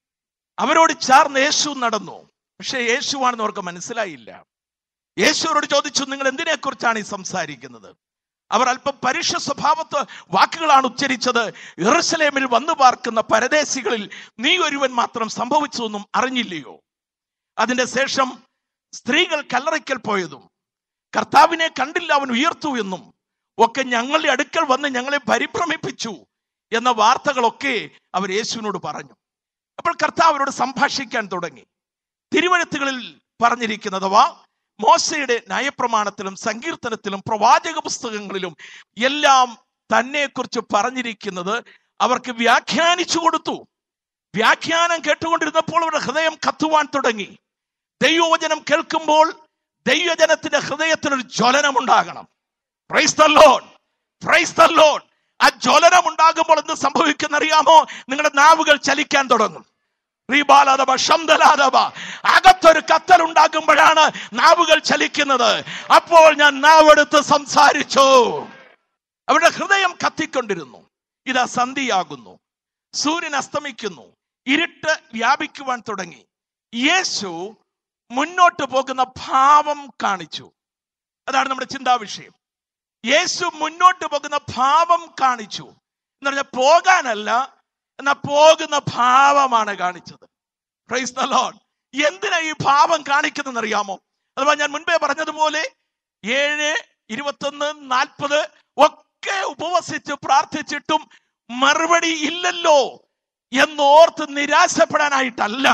അവരോട് ചേർന്ന് യേശു നടന്നു പക്ഷെ യേശുവാണെന്ന് അവർക്ക് മനസ്സിലായില്ല യേശുവരോട് ചോദിച്ചു നിങ്ങൾ എന്തിനെക്കുറിച്ചാണ് ഈ സംസാരിക്കുന്നത് അവർ അല്പം പരുഷ സ്വഭാവത്ത് വാക്കുകളാണ് ഉച്ചരിച്ചത് ഇറുസലേമിൽ വന്നു പാർക്കുന്ന പരദേശികളിൽ നീ ഒരുവൻ മാത്രം സംഭവിച്ചതൊന്നും അറിഞ്ഞില്ലയോ അതിന്റെ ശേഷം സ്ത്രീകൾ കല്ലറയ്ക്കൽ പോയതും കർത്താവിനെ കണ്ടില്ല അവൻ ഉയർത്തു എന്നും ഒക്കെ ഞങ്ങളുടെ അടുക്കൽ വന്ന് ഞങ്ങളെ പരിഭ്രമിപ്പിച്ചു എന്ന വാർത്തകളൊക്കെ അവർ യേശുവിനോട് പറഞ്ഞു അപ്പോൾ കർത്താവ് അവരോട് സംഭാഷിക്കാൻ തുടങ്ങി തിരുവഴുത്തുകളിൽ പറഞ്ഞിരിക്കുന്നത് വാ മോശയുടെ ന്യായപ്രമാണത്തിലും സങ്കീർത്തനത്തിലും പ്രവാചക പുസ്തകങ്ങളിലും എല്ലാം തന്നെക്കുറിച്ച് പറഞ്ഞിരിക്കുന്നത് അവർക്ക് വ്യാഖ്യാനിച്ചു കൊടുത്തു വ്യാഖ്യാനം കേട്ടുകൊണ്ടിരുന്നപ്പോൾ അവരുടെ ഹൃദയം കത്തുവാൻ തുടങ്ങി ദൈവവചനം കേൾക്കുമ്പോൾ ദൈവജനത്തിന്റെ ഹൃദയത്തിൽ ഒരു ജ്വലനം ഉണ്ടാകണം praise the Lord praise the Lord ആ ജ്വലനം ഉണ്ടാകുമ്പോൾ എന്ത് സംഭവിക്കുന്നറിയാമോ നിങ്ങളുടെ നാവുകൾ ചലിക്കാൻ തുടങ്ങും റീബാലാദബ, ശംദലാദബ. അകത്തൊരു കത്തൽ ഉണ്ടാകുമ്പോഴാണ് നാവുകൾ ചലിക്കുന്നത് അപ്പോൾ ഞാൻ നാവെടുത്ത് സംസാരിച്ചു അവരുടെ ഹൃദയം കത്തിക്കൊണ്ടിരുന്നു ഇതാ സന്ധിയാകുന്നു സൂര്യൻ അസ്തമിക്കുന്നു ഇരുട്ട് വ്യാപിക്കുവാൻ തുടങ്ങി യേശു മുന്നോട്ട് പോകുന്ന ഭാവം കാണിച്ചു അതാണ് നമ്മുടെ ചിന്താ വിഷയം യേശു മുന്നോട്ട് പോകുന്ന ഭാവം കാണിച്ചു എന്ന് പറഞ്ഞാൽ പോകാനല്ല എന്നാ പോകുന്ന ഭാവമാണ് കാണിച്ചത് പ്രൈസ് ദ ലോർഡ് എന്തിനാ ഈ ഭാവം കാണിക്കുന്നതെന്ന് അറിയാമോ അഥവാ ഞാൻ മുൻപേ പറഞ്ഞതുപോലെ ഏഴ് ഇരുപത്തൊന്ന് നാൽപ്പത് ഒക്കെ ഉപവസിച്ച് പ്രാർത്ഥിച്ചിട്ടും മറുപടി ഇല്ലല്ലോ എന്നോർത്ത് നിരാശപ്പെടാനായിട്ടല്ല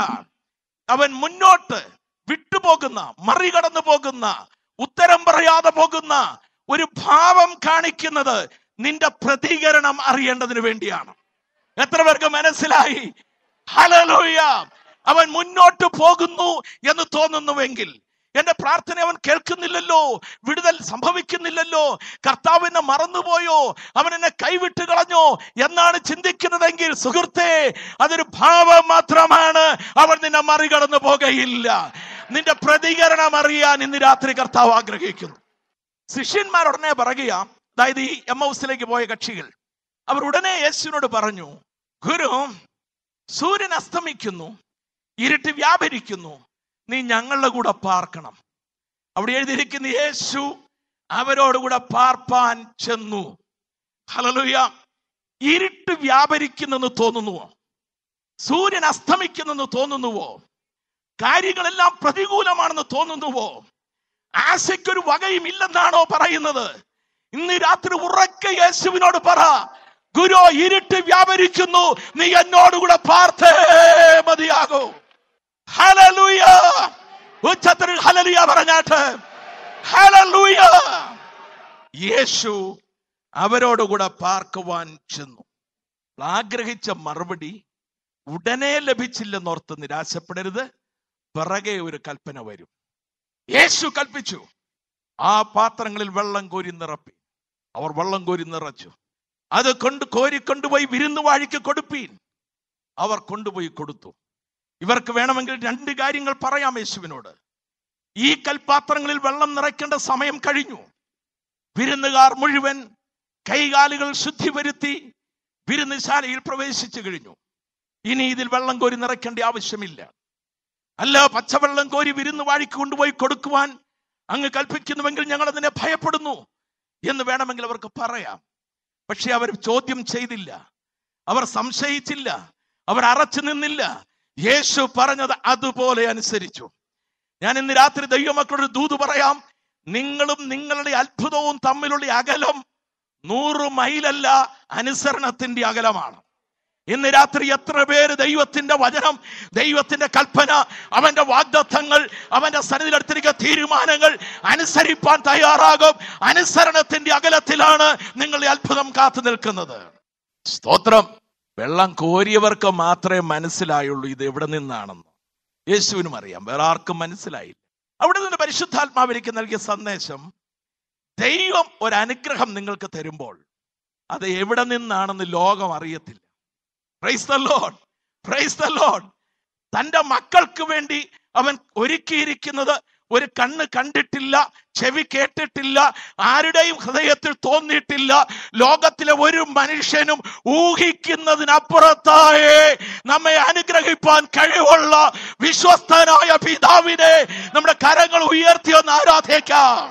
അവൻ മുന്നോട്ട് വിട്ടുപോകുന്ന മറികടന്നു പോകുന്ന ഉത്തരം പറയാതെ പോകുന്ന ഒരു ഭാവം കാണിക്കുന്നത് നിന്റെ പ്രതികരണം അറിയേണ്ടതിന് വേണ്ടിയാണ് എത്ര പേർക്ക് മനസ്സിലായി ഹലലോയ അവൻ മുന്നോട്ട് പോകുന്നു എന്ന് തോന്നുന്നുവെങ്കിൽ എന്റെ പ്രാർത്ഥന അവൻ കേൾക്കുന്നില്ലല്ലോ വിടുതൽ സംഭവിക്കുന്നില്ലല്ലോ കർത്താവ് എന്നെ മറന്നുപോയോ അവൻ എന്നെ കൈവിട്ട് കളഞ്ഞോ എന്നാണ് ചിന്തിക്കുന്നതെങ്കിൽ സുഹൃത്തെ അതൊരു ഭാവം മാത്രമാണ് അവൻ നിന്നെ മറികടന്നു പോകുകയില്ല നിന്റെ പ്രതികരണം അറിയാൻ ഇന്ന് രാത്രി കർത്താവ് ആഗ്രഹിക്കുന്നു ശിഷ്യന്മാർ ഉടനെ പറയുക അതായത് ഈ എം ഹൗസിലേക്ക് പോയ കക്ഷികൾ അവർ ഉടനെ യേശുവിനോട് പറഞ്ഞു ഗുരു സൂര്യൻ അസ്തമിക്കുന്നു ഇരുട്ട് വ്യാപരിക്കുന്നു നീ ഞങ്ങളുടെ കൂടെ പാർക്കണം അവിടെ എഴുതിയിരിക്കുന്ന യേശു അവരോടുകൂടെ പാർപ്പാൻ ചെന്നു ഹലലുയ ഇരുട്ട് വ്യാപരിക്കുന്നെന്ന് തോന്നുന്നുവോ സൂര്യൻ അസ്തമിക്കുന്നെന്ന് തോന്നുന്നുവോ കാര്യങ്ങളെല്ലാം പ്രതികൂലമാണെന്ന് തോന്നുന്നുവോ ആശയ്ക്കൊരു വകയും ഇല്ലെന്നാണോ പറയുന്നത് ഇന്ന് രാത്രി ഉറക്കെ യേശുവിനോട് പറ ഗുരു ഇരുട്ട് വ്യാപരിക്കുന്നു നീ എന്നോടുകൂടെ പാർത്തേ മതിയാകൂ ഹലലൂയ ഉച്ചത്തിൽ ഹലലിയ പറഞ്ഞാട്ട് ഹലലൂയ യേശു അവരോടുകൂടെ പാർക്കുവാൻ ചെന്നു ആഗ്രഹിച്ച മറുപടി ഉടനെ ലഭിച്ചില്ലെന്നോർത്ത് നിരാശപ്പെടരുത് പിറകെ ഒരു കൽപ്പന വരും യേശു കൽപ്പിച്ചു ആ പാത്രങ്ങളിൽ വെള്ളം കോരി നിറപ്പി അവർ വെള്ളം കോരി നിറച്ചു അത് കൊണ്ട് കോരി കൊണ്ടുപോയി വിരുന്നുവാഴിക്ക് കൊടുപ്പീൻ അവർ കൊണ്ടുപോയി കൊടുത്തു ഇവർക്ക് വേണമെങ്കിൽ രണ്ട് കാര്യങ്ങൾ പറയാം യേശുവിനോട് ഈ കൽപാത്രങ്ങളിൽ വെള്ളം നിറയ്ക്കേണ്ട സമയം കഴിഞ്ഞു വിരുന്നുകാർ മുഴുവൻ കൈകാലുകൾ ശുദ്ധി വരുത്തി വിരുന്നുശാലയിൽ പ്രവേശിച്ചു കഴിഞ്ഞു ഇനി ഇതിൽ വെള്ളം കോരി നിറയ്ക്കേണ്ട ആവശ്യമില്ല അല്ല പച്ചവെള്ളം കോരി വിരുന്ന് വാഴിക്ക് കൊണ്ടുപോയി കൊടുക്കുവാൻ അങ്ങ് കൽപ്പിക്കുന്നുവെങ്കിൽ ഞങ്ങൾ അതിനെ ഭയപ്പെടുന്നു എന്ന് വേണമെങ്കിൽ അവർക്ക് പറയാം പക്ഷെ അവർ ചോദ്യം ചെയ്തില്ല അവർ സംശയിച്ചില്ല അവർ അറച്ചു നിന്നില്ല യേശു പറഞ്ഞത് അതുപോലെ അനുസരിച്ചു ഞാൻ ഇന്ന് രാത്രി ദൈവമക്കളോട് ദൂത് പറയാം നിങ്ങളും നിങ്ങളുടെ അത്ഭുതവും തമ്മിലുള്ള അകലം നൂറ് മൈലല്ല അനുസരണത്തിന്റെ അകലമാണ് ഇന്ന് രാത്രി എത്ര പേര് ദൈവത്തിന്റെ വചനം ദൈവത്തിന്റെ കൽപ്പന അവന്റെ വാഗ്ദത്തങ്ങൾ അവന്റെ സന്നിധിയിലെടുത്തിരിക്കുന്ന തീരുമാനങ്ങൾ അനുസരിപ്പാൻ തയ്യാറാകും അനുസരണത്തിന്റെ അകലത്തിലാണ് നിങ്ങളുടെ അത്ഭുതം കാത്തു നിൽക്കുന്നത് സ്തോത്രം വെള്ളം കോരിയവർക്ക് മാത്രമേ മനസ്സിലായുള്ളൂ ഇത് എവിടെ നിന്നാണെന്ന് യേശുവിനും അറിയാം വേറെ ആർക്കും മനസ്സിലായില്ല അവിടെ നിന്ന് പരിശുദ്ധാത്മാവിലേക്ക് നൽകിയ സന്ദേശം ദൈവം ഒരു അനുഗ്രഹം നിങ്ങൾക്ക് തരുമ്പോൾ അത് എവിടെ നിന്നാണെന്ന് ലോകം അറിയത്തില്ല praise the Lord praise the Lord തന്റെ മക്കൾക്ക് വേണ്ടി അവൻ ഒരുക്കിയിരിക്കുന്നത് ഒരു കണ്ണ് കണ്ടിട്ടില്ല ചെവി കേട്ടിട്ടില്ല ആരുടെയും ഹൃദയത്തിൽ തോന്നിയിട്ടില്ല ലോകത്തിലെ ഒരു മനുഷ്യനും ഊഹിക്കുന്നതിനപ്പുറത്തായേ നമ്മെ അനുഗ്രഹിപ്പാൻ കഴിവുള്ള വിശ്വസ്തനായ പിതാവിനെ നമ്മുടെ കരങ്ങൾ ഉയർത്തിയൊന്ന് ആരാധിക്കാം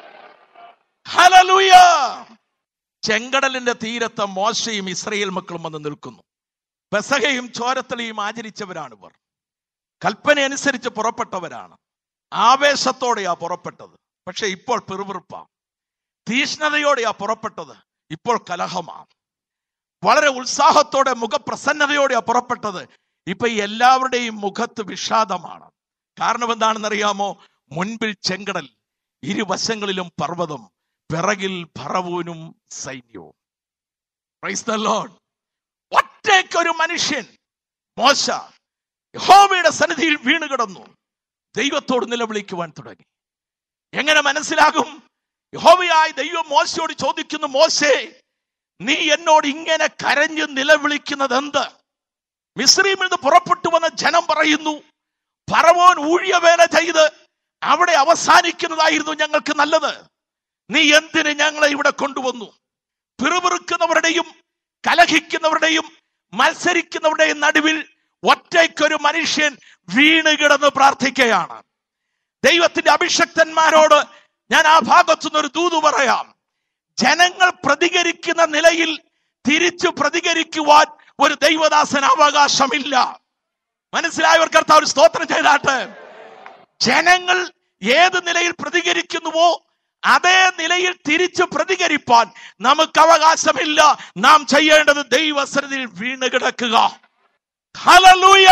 ഹലലുയ ചെങ്കടലിന്റെ തീരത്ത് മോശയും ഇസ്രയേൽ മക്കളും വന്ന് നിൽക്കുന്നു പെസഹയും ചോരത്തളിയും ആചരിച്ചവരാണ് ഇവർ കൽപ്പന അനുസരിച്ച് പുറപ്പെട്ടവരാണ് ആവേശത്തോടെയാ പുറപ്പെട്ടത് പക്ഷെ ഇപ്പോൾ പിറുപിറുപ്പാ തീഷ്ണതയോടെയാ പുറപ്പെട്ടത് ഇപ്പോൾ കലഹമാണ് വളരെ ഉത്സാഹത്തോടെ മുഖപ്രസന്നതയോടെയാ പുറപ്പെട്ടത് ഇപ്പൊ ഈ എല്ലാവരുടെയും മുഖത്ത് വിഷാദമാണ് കാരണം എന്താണെന്നറിയാമോ മുൻപിൽ ചെങ്കടൽ ഇരുവശങ്ങളിലും പർവ്വതം പിറകിൽ ഭറവൂനും സൈന്യവും Praise the Lord. ഒറ്റയ്ക്കൊരു മനുഷ്യൻ മോശ യഹോവയുടെ സന്നിധിയിൽ വീണ് കിടന്നു ദൈവത്തോട് നിലവിളിക്കുവാൻ തുടങ്ങി എങ്ങനെ മനസ്സിലാകും യഹോവയായി ദൈവം മോശയോട് ചോദിക്കുന്നു മോശേ നീ എന്നോട് ഇങ്ങനെ കരഞ്ഞ് നിലവിളിക്കുന്നത് എന്ത് മിശ്രീമിൽ നിന്ന് പുറപ്പെട്ടു വന്ന ജനം പറയുന്നു പറവോൻ ഊഴിയവേല ചെയ്ത് അവിടെ അവസാനിക്കുന്നതായിരുന്നു ഞങ്ങൾക്ക് നല്ലത് നീ എന്തിന് ഞങ്ങളെ ഇവിടെ കൊണ്ടുവന്നു പിറുപിറുക്കുന്നവരുടെയും കലഹിക്കുന്നവരുടെയും മത്സരിക്കുന്നവരുടെയും നടുവിൽ ഒറ്റയ്ക്കൊരു മനുഷ്യൻ വീണ് കിടന്ന് പ്രാർത്ഥിക്കുകയാണ് ദൈവത്തിന്റെ അഭിഷക്തന്മാരോട് ഞാൻ ആ ഭാഗത്തുനിന്ന് ഒരു ദൂത് പറയാം ജനങ്ങൾ പ്രതികരിക്കുന്ന നിലയിൽ തിരിച്ചു പ്രതികരിക്കുവാൻ ഒരു ദൈവദാസന് അവകാശമില്ല മനസ്സിലായവർ കർത്താവ് ഒരു സ്തോത്രം ചെയ്താട്ട് ജനങ്ങൾ ഏത് നിലയിൽ പ്രതികരിക്കുന്നുവോ അതേ നിലയിൽ തിരിച്ചു പ്രതികരിപ്പാൻ നമുക്ക് അവകാശമില്ല നാം ചെയ്യേണ്ടത് ദൈവസന്നിധിയിൽ വീണ് കിടക്കുക ഹല്ലേലൂയ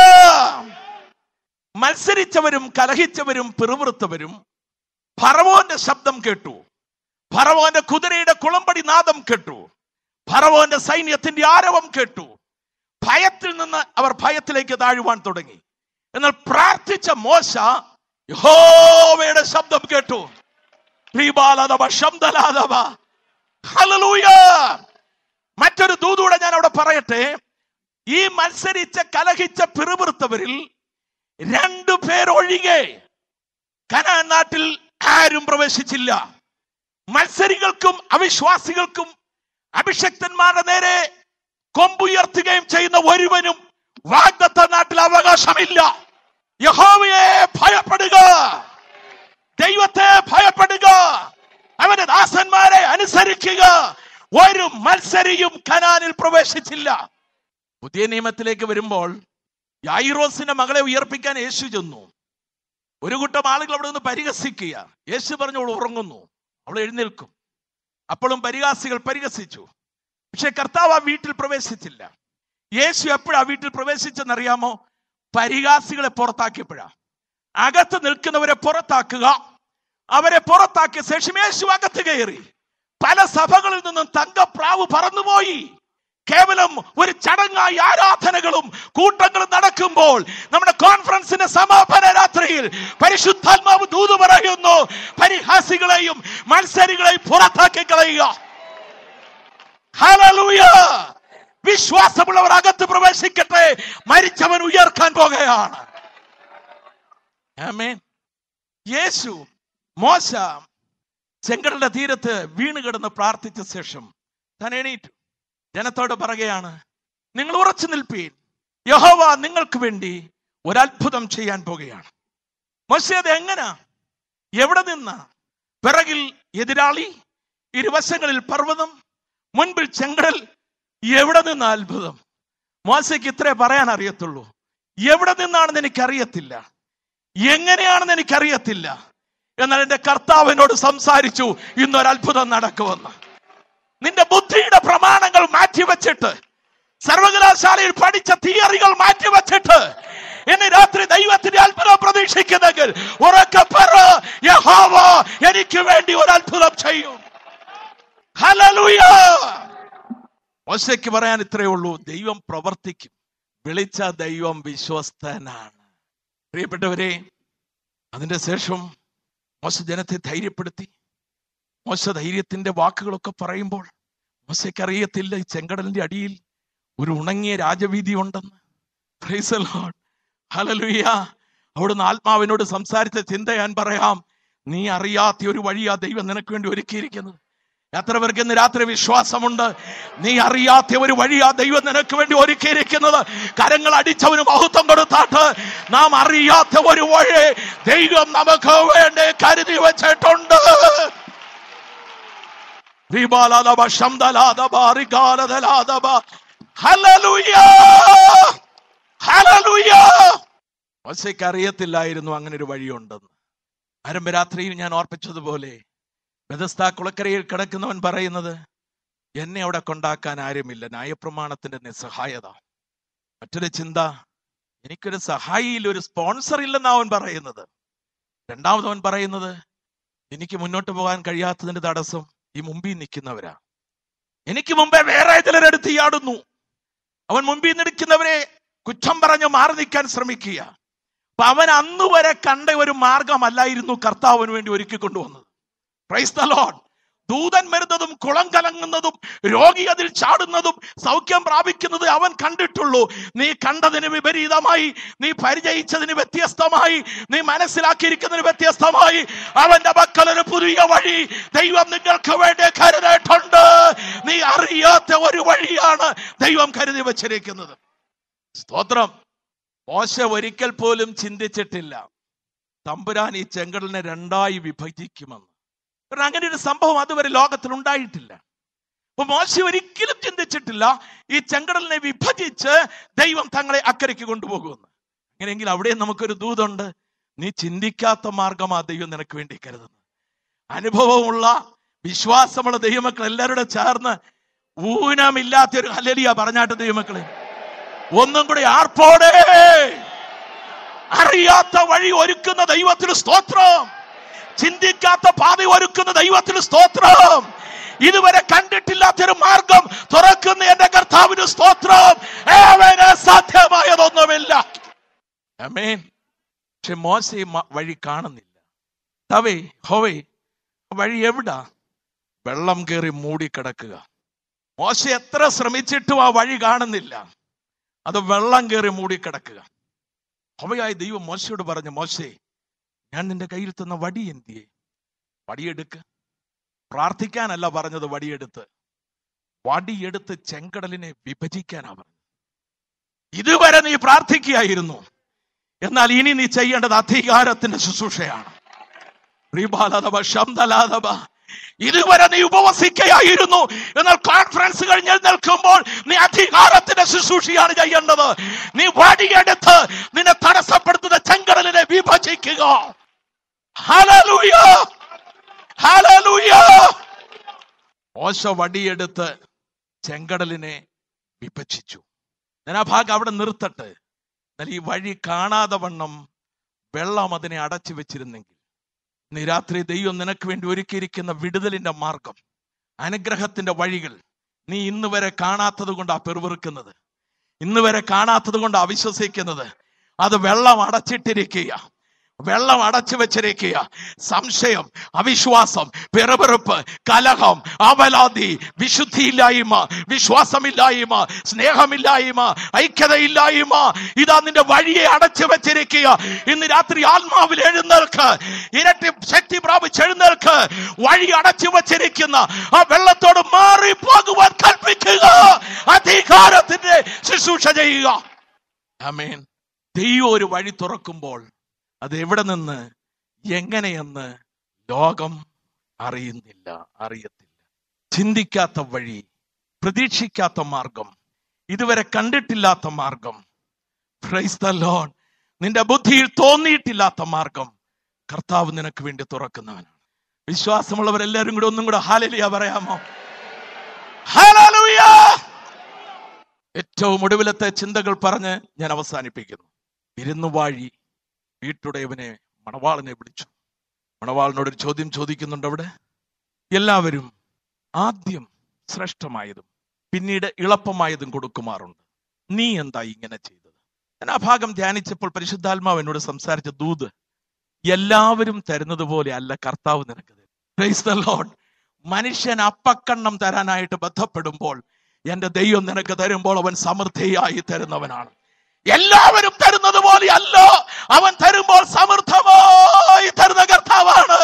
മത്സരിച്ചവരും കലഹിച്ചവരും പിറുപിറുത്തവരും ഫറവോന്റെ ശബ്ദം കേട്ടു ഫറവോന്റെ കുതിരയുടെ കുളമ്പടി നാദം കേട്ടു ഫറവോന്റെ സൈന്യത്തിന്റെ ആരവം കേട്ടു ഭയത്തിൽ നിന്ന് അവർ ഭയത്തിലേക്ക് താഴുവാൻ തുടങ്ങി എന്നാൽ പ്രാർത്ഥിച്ച മോശ യഹോവയുടെ ശബ്ദം കേട്ടു ശ്രീബാലതവ ശബ്ദലാതവ ഹല്ലേലൂയ മറ്റൊരു ദൂതൂടെ ഞാൻ അവിടെ പറയട്ടെ ഈ മത്സരിച്ച കലഹിച്ച പിറുപിറുത്തവരിൽ രണ്ടു പേരൊഴികെ കനാൻ നാട്ടിൽ ആരും പ്രവേശിച്ചില്ല മത്സരികൾക്കും അവിശ്വാസികൾക്കും അഭിഷക്തന്മാരുടെ നേരെ കൊമ്പുയർത്തുകയും ചെയ്യുന്ന ഒരുവനും വാഗ്ദത്ത നാട്ടിൽ അവകാശമില്ല യഹോവയെ ഭയപ്പെടുക ദൈവത്തെ ഭയപ്പെടുക അവന്റെ ദാസന്മാരെ അനുസരിക്കുക ഒരു മത്സരിയും കനാനിൽ പ്രവേശിച്ചില്ല പുതിയ നിയമത്തിലേക്ക് വരുമ്പോൾ യായിറോസിന്റെ മകളെ ഉയർപ്പിക്കാൻ യേശു ചെന്നു ഒരു കൂട്ടം ആളുകൾ അവിടെ നിന്ന് പരിഹസിക്കുക യേശു പറഞ്ഞു അവൾ ഉറങ്ങുന്നു അവൾ എഴുന്നേൽക്കും അപ്പോഴും പരിഹാസികൾ പരിഹസിച്ചു പക്ഷെ കർത്താവ് ആ വീട്ടിൽ പ്രവേശിച്ചില്ല യേശു എപ്പോഴാ വീട്ടിൽ പ്രവേശിച്ചെന്നറിയാമോ പരിഹാസികളെ പുറത്താക്കിയപ്പോഴാ അകത്ത് നിൽക്കുന്നവരെ പുറത്താക്കുക അവരെ പുറത്താക്കിയ ശേഷം യേശു അകത്ത് കയറി പല സഭകളിൽ നിന്നും തങ്കപ്രാവ് പറന്നുപോയി കേവലം ഒരു ചടങ്ങായി ആരാധനകളും കൂട്ടങ്ങളും നടക്കുമ്പോൾ നമ്മുടെ കോൺഫറൻസിന്റെ സമാപന രാത്രിയിൽ പരിശുദ്ധാത്മാവ് ദൂത് പറയുന്നു പരിഹാസികളെയും മത്സരികളെയും പുറത്താക്കി കളയുക ഹല്ലേലൂയ വിശ്വാസമുള്ളവർ അകത്ത് പ്രവേശിക്കട്ടെ മരിച്ചവൻ ഉയർക്കാൻ പോകുകയാണ് ആമേൻ യേശു മോശ ചെങ്കടലിന്റെ തീരത്ത് വീണ് കിടന്ന് പ്രാർത്ഥിച്ച ശേഷം താൻ എണീറ്റു ജനത്തോട് പറയുകയാണ് നിങ്ങൾ ഉറച്ചു നിൽപ്പീൻ യഹോവ നിങ്ങൾക്ക് വേണ്ടി ഒരത്ഭുതം ചെയ്യാൻ പോകുകയാണ് മോശ അത് എങ്ങനാ എവിടെ നിന്ന പിറകിൽ എതിരാളി ഇരുവശങ്ങളിൽ പർവ്വതം മുൻപിൽ ചെങ്കടൽ എവിടെ നിന്ന് അത്ഭുതം മോശയ്ക്ക് ഇത്രേ പറയാൻ അറിയത്തുള്ളൂ എവിടെ നിന്നാണെന്ന് എനിക്കറിയത്തില്ല എങ്ങനെയാണെന്ന് എനിക്കറിയത്തില്ല എന്നാൽ എന്റെ കർത്താവിനോട് സംസാരിച്ചു ഇന്നൊരു അത്ഭുതം നടക്കുമെന്ന് നിന്റെ ബുദ്ധിയുടെ പ്രമാണങ്ങൾ മാറ്റിവെച്ചിട്ട് സർവകലാശാലയിൽ പഠിച്ച തിയറികൾ മാറ്റിവെച്ചിട്ട് ഇന്ന് രാത്രി ദൈവത്തിന്റെ അത്ഭുതം പ്രതീക്ഷിക്കുന്നെങ്കിൽ ഉറക്കെ പറ യഹോവ എനിക്ക് വേണ്ടി ഒരു അത്ഭുതം ചെയ്യും ഹല്ലേലൂയ മോശയ്ക്ക് പറയാൻ ഇത്രയേ ഉള്ളൂ ദൈവം പ്രവർത്തിക്കും വിളിച്ച ദൈവം വിശ്വസ്തനാണ് പ്രിയപ്പെട്ടവരെ അതിന്റെ ശേഷം മോശ ജനത്തെ ധൈര്യപ്പെടുത്തി മോശ ധൈര്യത്തിന്റെ വാക്കുകളൊക്കെ പറയുമ്പോൾ മോശയ്ക്ക് അറിയത്തില്ല ഈ ചെങ്കടലിന്റെ അടിയിൽ ഒരു ഉണങ്ങിയ രാജവീതി ഉണ്ടെന്ന് Praise the Lord. Hallelujah. അവിടുന്ന് ആത്മാവിനോട് സംസാരിച്ച ചിന്ത ഞാൻ പറയാം നീ അറിയാത്ത ഒരു വഴിയാ ദൈവം നിനക്ക് വേണ്ടി ഒരുക്കിയിരിക്കുന്നത് എത്ര പേർക്ക് ഇന്ന് രാത്രി വിശ്വാസമുണ്ട് നീ അറിയാത്ത ഒരു വഴിയാ ദൈവം നിനക്ക് വേണ്ടി ഒരുക്കിയിരിക്കുന്നത് കരങ്ങൾ അടിച്ചവന് മഹത്വം കൊടുത്താട്ട് നാം അറിയാത്ത ഒരു വഴി ദൈവം നമുക്ക് വേണ്ടി കരുതി വെച്ചിട്ടുണ്ട് വിബാലദബ ശംദലാദബ റിഗാലദലാദബ. ഹല്ലേലൂയ! ഹല്ലേലൂയ! മോശയ്ക്ക് അറിയത്തില്ലായിരുന്നു അങ്ങനെ ഒരു വഴിയുണ്ടെന്ന് ആരംഭരാത്രിയിൽ ഞാൻ ഓർപ്പിച്ചതുപോലെ ബെതസ്ത കുളക്കരയിൽ കിടക്കുന്നവൻ പറയുന്നത് എന്നെ അവിടെ കൊണ്ടാക്കാൻ ആരുമില്ല ന്യായപ്രമാണത്തിന്റെ നിസ്സഹായത മറ്റൊരു ചിന്ത എനിക്കൊരു സഹായിയിൽ ഒരു സ്പോൺസർ ഇല്ലെന്ന് അവൻ പറയുന്നത് രണ്ടാമതവൻ പറയുന്നത് എനിക്ക് മുന്നോട്ട് പോകാൻ കഴിയാത്തതിന്റെ തടസ്സം ഈ മുമ്പിൽ നിൽക്കുന്നവരാ എനിക്ക് മുമ്പേ വേറെ ചിലരെടുത്ത് ആടുന്നു അവൻ മുമ്പിൽ നിൽക്കുന്നവരെ കുറ്റം പറഞ്ഞ് മാറി നിൽക്കാൻ ശ്രമിക്കുക അപ്പൊ അവൻ അന്ന് വരെ കണ്ട ഒരു മാർഗമല്ലായിരുന്നു കർത്താവിന് വേണ്ടി ഒരുക്കി കൊണ്ടുവന്നത് പ്രൈസ് ദ ലോർഡ് ദൂതൻ വരുന്നതും കുളം കലങ്ങുന്നതും രോഗി അതിൽ ചാടുന്നതും സൗഖ്യം പ്രാപിക്കുന്നത് അവൻ കണ്ടിട്ടുള്ളൂ നീ കണ്ടതിന് വിപരീതമായി നീ പരിചയിച്ചതിന് വ്യത്യസ്തമായി നീ മനസ്സിലാക്കിയിരിക്കുന്നതിന് വ്യത്യസ്തമായി അവന്റെ മക്കൾ ഒരു പുതിയ വഴി ദൈവം നിങ്ങൾക്ക് വേണ്ടി കരുതിയിട്ടുണ്ട് നീ അറിയാത്ത ഒരു വഴിയാണ് ദൈവം കരുതി വച്ചിരിക്കുന്നത് സ്തോത്രം മോശ ഒരിക്കൽ പോലും ചിന്തിച്ചിട്ടില്ല തമ്പുരാൻ ഈ ചെങ്കടലിനെ രണ്ടായി വിഭജിക്കുമെന്ന് കാരണം അങ്ങനെ ഒരു സംഭവം അതുവരെ ലോകത്തിൽ ഉണ്ടായിട്ടില്ല അപ്പൊ മോശ ഒരിക്കലും ചിന്തിച്ചിട്ടില്ല ഈ ചെങ്കടലിനെ വിഭജിച്ച് ദൈവം തങ്ങളെ അക്കരയ്ക്ക് കൊണ്ടുപോകുമെന്ന് അങ്ങനെയെങ്കിൽ അവിടെ നമുക്കൊരു ദൂതുണ്ട് നീ ചിന്തിക്കാത്ത മാർഗമാ ദൈവം നിനക്ക് വേണ്ടി കരുതുന്നത് അനുഭവമുള്ള വിശ്വാസമുള്ള ദൈവമക്കൾ എല്ലാവരുടെ ചേർന്ന് ഊനമില്ലാത്ത ഒരു ഹലലിയ പറഞ്ഞാട്ട് ദൈവമക്കളെ ഒന്നും കൂടി ആർപ്പോടെ അറിയാത്ത വഴി ഒരുക്കുന്ന ദൈവത്തിന് സ്തോത്രം ചിന്തിക്കാത്ത പാത ഒരുക്കുന്ന ദൈവത്തിന് സ്തോത്രം ഇതുവരെ കണ്ടിട്ടില്ലാത്തൊരു മാർഗം തുറക്കുന്ന എന്റെ കർത്താവിന് സ്തോത്രം അവന് സാധ്യമായതൊന്നുമില്ല ആമേൻ പക്ഷെ മോശ വഴി കാണുന്നില്ല തവേ ഹോവേ വഴി എവിടാ വെള്ളം കയറി മൂടിക്കിടക്കുക മോശ എത്ര ശ്രമിച്ചിട്ടും ആ വഴി കാണുന്നില്ല അത് വെള്ളം കയറി മൂടിക്കിടക്കുക ഹോവയായ ദൈവം മോശയോട് പറഞ്ഞു മോശേ ഞാൻ നിന്റെ കയ്യിൽ തന്ന വടി എന്തിയെ വടിയെടുക്ക് പ്രാർത്ഥിക്കാനല്ല പറഞ്ഞത് വടിയെടുത്ത് വടിയെടുത്ത് ചെങ്കടലിനെ വിഭജിക്കാനാ പറഞ്ഞത് ഇതുവരെ നീ പ്രാർത്ഥിക്കുകയായിരുന്നു എന്നാൽ ഇനി നീ ചെയ്യേണ്ടത് അധികാരത്തിന്റെ ശുശ്രൂഷയാണ് റിബാലതബ, ശംദലാതബ. ഇതുവരെ നീ ഉപവസിക്കുകയായിരുന്നു എന്നാൽ കോൺഫറൻസ് കഴിഞ്ഞ് നിൽക്കുമ്പോൾ നീ അധികാരത്തിന്റെ ശുശ്രൂഷയാണ് ചെയ്യേണ്ടത് നീ വടിയെടുത്ത് നിന്നെ തടസ്സപ്പെടുത്തുന്ന ചെങ്കടലിനെ വിഭജിക്കുക ഹല്ലേലൂയ ഹല്ലേലൂയ മോശ വടിയെടുത്ത് ചെങ്കടലിനെ വിഭജിച്ചു ഞാൻ ആ ഭാഗം അവിടെ നിർത്തട്ടെ എന്നാൽ ഈ വഴി കാണാതെ വണ്ണം വെള്ളം അതിനെ അടച്ചു വെച്ചിരുന്നെങ്കിൽ ഇന്ന് ഈ രാത്രി ദൈവം നിനക്ക് വേണ്ടി ഒരുക്കിയിരിക്കുന്ന വിടുതലിന്റെ മാർഗം അനുഗ്രഹത്തിന്റെ വഴികൾ നീ ഇന്ന് വരെ കാണാത്തത് കൊണ്ടാ പെറുവിറുക്കുന്നത് ഇന്ന് വരെ കാണാത്തത് കൊണ്ടാ അവിശ്വസിക്കുന്നത് അത് വെള്ളം അടച്ചിട്ടിരിക്കുക വെള്ളം അടച്ചു വെച്ചിരിക്കുക സംശയം അവിശ്വാസം പിറപിറപ്പ് കലഹം അവലാതി വിശുദ്ധിയില്ലായ്മ വിശ്വാസമില്ലായ്മ സ്നേഹമില്ലായ്മ ഐക്യതയില്ലായ്മ ഇതാ നിന്റെ വഴിയെ അടച്ചു വെച്ചിരിക്കുക ഇന്ന് രാത്രി ആത്മാവിൽ എഴുന്നേൽക്ക് ഇരട്ടി ശക്തി പ്രാപിച്ച് എഴുന്നേൽക്ക് വഴി അടച്ചു വെച്ചിരിക്കുന്ന ആ വെള്ളത്തോട് മാറി പോകുവാൻ കൽപ്പിക്കുക അധികാരത്തിന്റെ ശുശ്രൂഷ ചെയ്യുക ആമേൻ ദൈവം ഒരു വഴി തുറക്കുമ്പോൾ അത് എവിടെ നിന്ന് എങ്ങനെയെന്ന് ലോകം അറിയുന്നില്ല അറിയത്തില്ല ചിന്തിക്കാത്ത വഴി പ്രതീക്ഷിക്കാത്ത മാർഗം ഇതുവരെ കണ്ടിട്ടില്ലാത്ത മാർഗം പ്രൈസ് ദ ലോൺ നിന്റെ ബുദ്ധിയിൽ തോന്നിയിട്ടില്ലാത്ത മാർഗം കർത്താവ് നിനക്ക് വേണ്ടി തുറക്കുന്നവനാണ് വിശ്വാസമുള്ളവരെല്ലാവരും കൂടെ ഒന്നും കൂടെ ഹാലലിയ പറയാമോ ഹാലലൂയ ഏറ്റവും ഒടുവിലത്തെ ചിന്തകൾ പറഞ്ഞ് ഞാൻ അവസാനിപ്പിക്കുന്നു വിരുന്നുവാഴി വീട്ടുടയവനെ മണവാളനെ വിളിച്ചു മണവാളിനോട് ഒരു ചോദ്യം ചോദിക്കുന്നുണ്ട് അവിടെ എല്ലാവരും ആദ്യം ശ്രേഷ്ഠമായതും പിന്നീട് ഇളപ്പമായതും കൊടുക്കുമാറുണ്ട് നീ എന്താ ഇങ്ങനെ ചെയ്തത് ഞാൻ ആ ഭാഗം ധ്യാനിച്ചപ്പോൾ പരിശുദ്ധാത്മാവ് എന്നോട് സംസാരിച്ച ദൂത് എല്ലാവരും തരുന്നത് പോലെ അല്ല കർത്താവ് നിനക്ക് തരും Praise the Lord. മനുഷ്യൻ അപ്പക്കണ്ണം തരാനായിട്ട് ബന്ധപ്പെടുമ്പോൾ എന്റെ ദൈവം നിനക്ക് തരുമ്പോൾ അവൻ സമൃദ്ധിയായി തരുന്നവനാണ് എല്ലാവരും തരുന്നത് പോലെ അല്ല അവൻ തരുമ്പോൾ സമൃദ്ധമായി തരുന്ന കർത്താവാണ്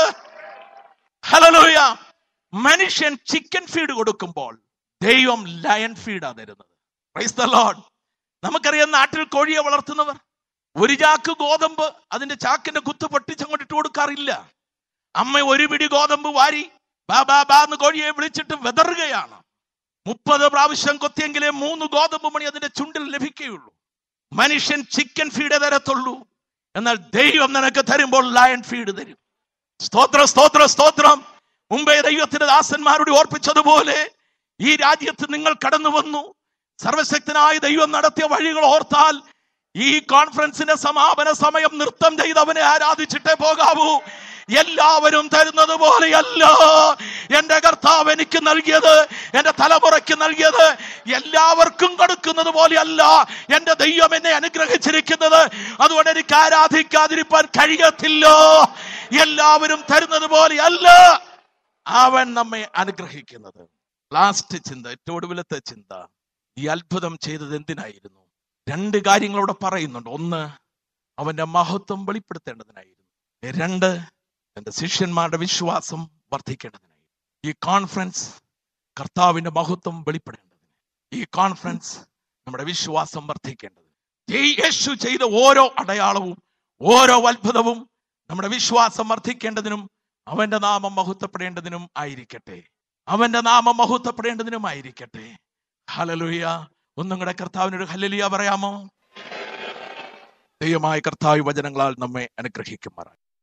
ഹലലോയ മനുഷ്യൻ ചിക്കൻ ഫീഡ് കൊടുക്കുമ്പോൾ ദൈവം ലയൺ ഫീഡാ തരുന്നത് Praise the Lord. നമുക്കറിയാം നാട്ടിൽ കോഴിയെ വളർത്തുന്നവർ ഒരു ചാക്ക് ഗോതമ്പ് അതിന്റെ ചാക്കിന്റെ കുത്ത് പൊട്ടിച്ചങ്ങോട്ട് ഇട്ട് കൊടുക്കാറില്ല അമ്മ ഒരു പിടി ഗോതമ്പ് വാരി ബാ ബാ ബാ എന്ന് കോഴിയെ വിളിച്ചിട്ട് വെതറുകയാണ് മുപ്പത് പ്രാവശ്യം കൊത്തിയെങ്കിലേ മൂന്ന് ഗോതമ്പ് മണി അതിന്റെ ചുണ്ടിൽ ലഭിക്കുകയുള്ളൂ മനുഷ്യൻ ചിക്കൻ ഫീഡ് തരത്തുള്ളൂ എന്നാൽ ദൈവം നിനക്ക് തരുമ്പോൾ ലയൺ ഫീഡ് തരും സ്തോത്രം സ്തോത്രം സ്തോത്രം മുമ്പേ ദൈവത്തിന്റെ ദാസന്മാരോട് ഓർപ്പിച്ചതുപോലെ ഈ രാജ്യത്ത് നിങ്ങൾ കടന്നു വന്നു സർവശക്തനായ ദൈവം നടത്തിയ വഴികൾ ഓർത്താൽ ഈ കോൺഫറൻസിന്റെ സമാപന സമയം നൃത്തം ചെയ്ത് അവനെ ആരാധിച്ചിട്ടേ പോകാവൂ എല്ലാവരും തരുന്നത് പോലെയല്ല എന്റെ കർത്താവ് എനിക്ക് നൽകിയത് എന്റെ തലമുറയ്ക്ക് നൽകിയത് എല്ലാവർക്കും കൊടുക്കുന്നത് പോലെയല്ല എന്റെ ദൈവം എന്നെ അനുഗ്രഹിച്ചിരിക്കുന്നത് അതുകൊണ്ട് എനിക്ക് ആരാധിക്കാതിരിക്കാൻ കഴിയത്തില്ല എല്ലാവരും തരുന്നത് പോലെയല്ല അവൻ നമ്മെ അനുഗ്രഹിക്കുന്നത് ലാസ്റ്റ് ചിന്ത ഏറ്റവും ഒടുവിലത്തെ ചിന്ത ഈ അത്ഭുതം ചെയ്തത് എന്തിനായിരുന്നു രണ്ട് കാര്യങ്ങൾ അവിടെ പറയുന്നുണ്ട് ഒന്ന് അവന്റെ മഹത്വം വെളിപ്പെടുത്തേണ്ടതിനായിരുന്നു രണ്ട് തന്റെ ശിഷ്യന്മാരുടെ വിശ്വാസം വർദ്ധിക്കേണ്ടതിനായിരുന്നു ഈ കോൺഫറൻസ് കർത്താവിന്റെ മഹത്വം വെളിപ്പെടേണ്ടതിന് ഈ കോൺഫറൻസ് നമ്മുടെ വിശ്വാസം വർദ്ധിക്കേണ്ടത് ഈ യേശു ചെയ്ത ഓരോ അടയാളവും ഓരോ അത്ഭുതവും നമ്മുടെ വിശ്വാസം വർദ്ധിക്കേണ്ടതിനും അവന്റെ നാമം മഹത്വപ്പെടേണ്ടതിനും ആയിരിക്കട്ടെ അവന്റെ നാമം മഹത്വപ്പെടേണ്ടതിനും ആയിരിക്കട്ടെ ഹലലുയ ഒന്നും കൂടെ കർത്താവിനൊരു ഹലലിയ പറയാമോ ദൈവമായ കർത്താവ് വചനങ്ങളാൽ നമ്മെ അനുഗ്രഹിക്കുമാറായി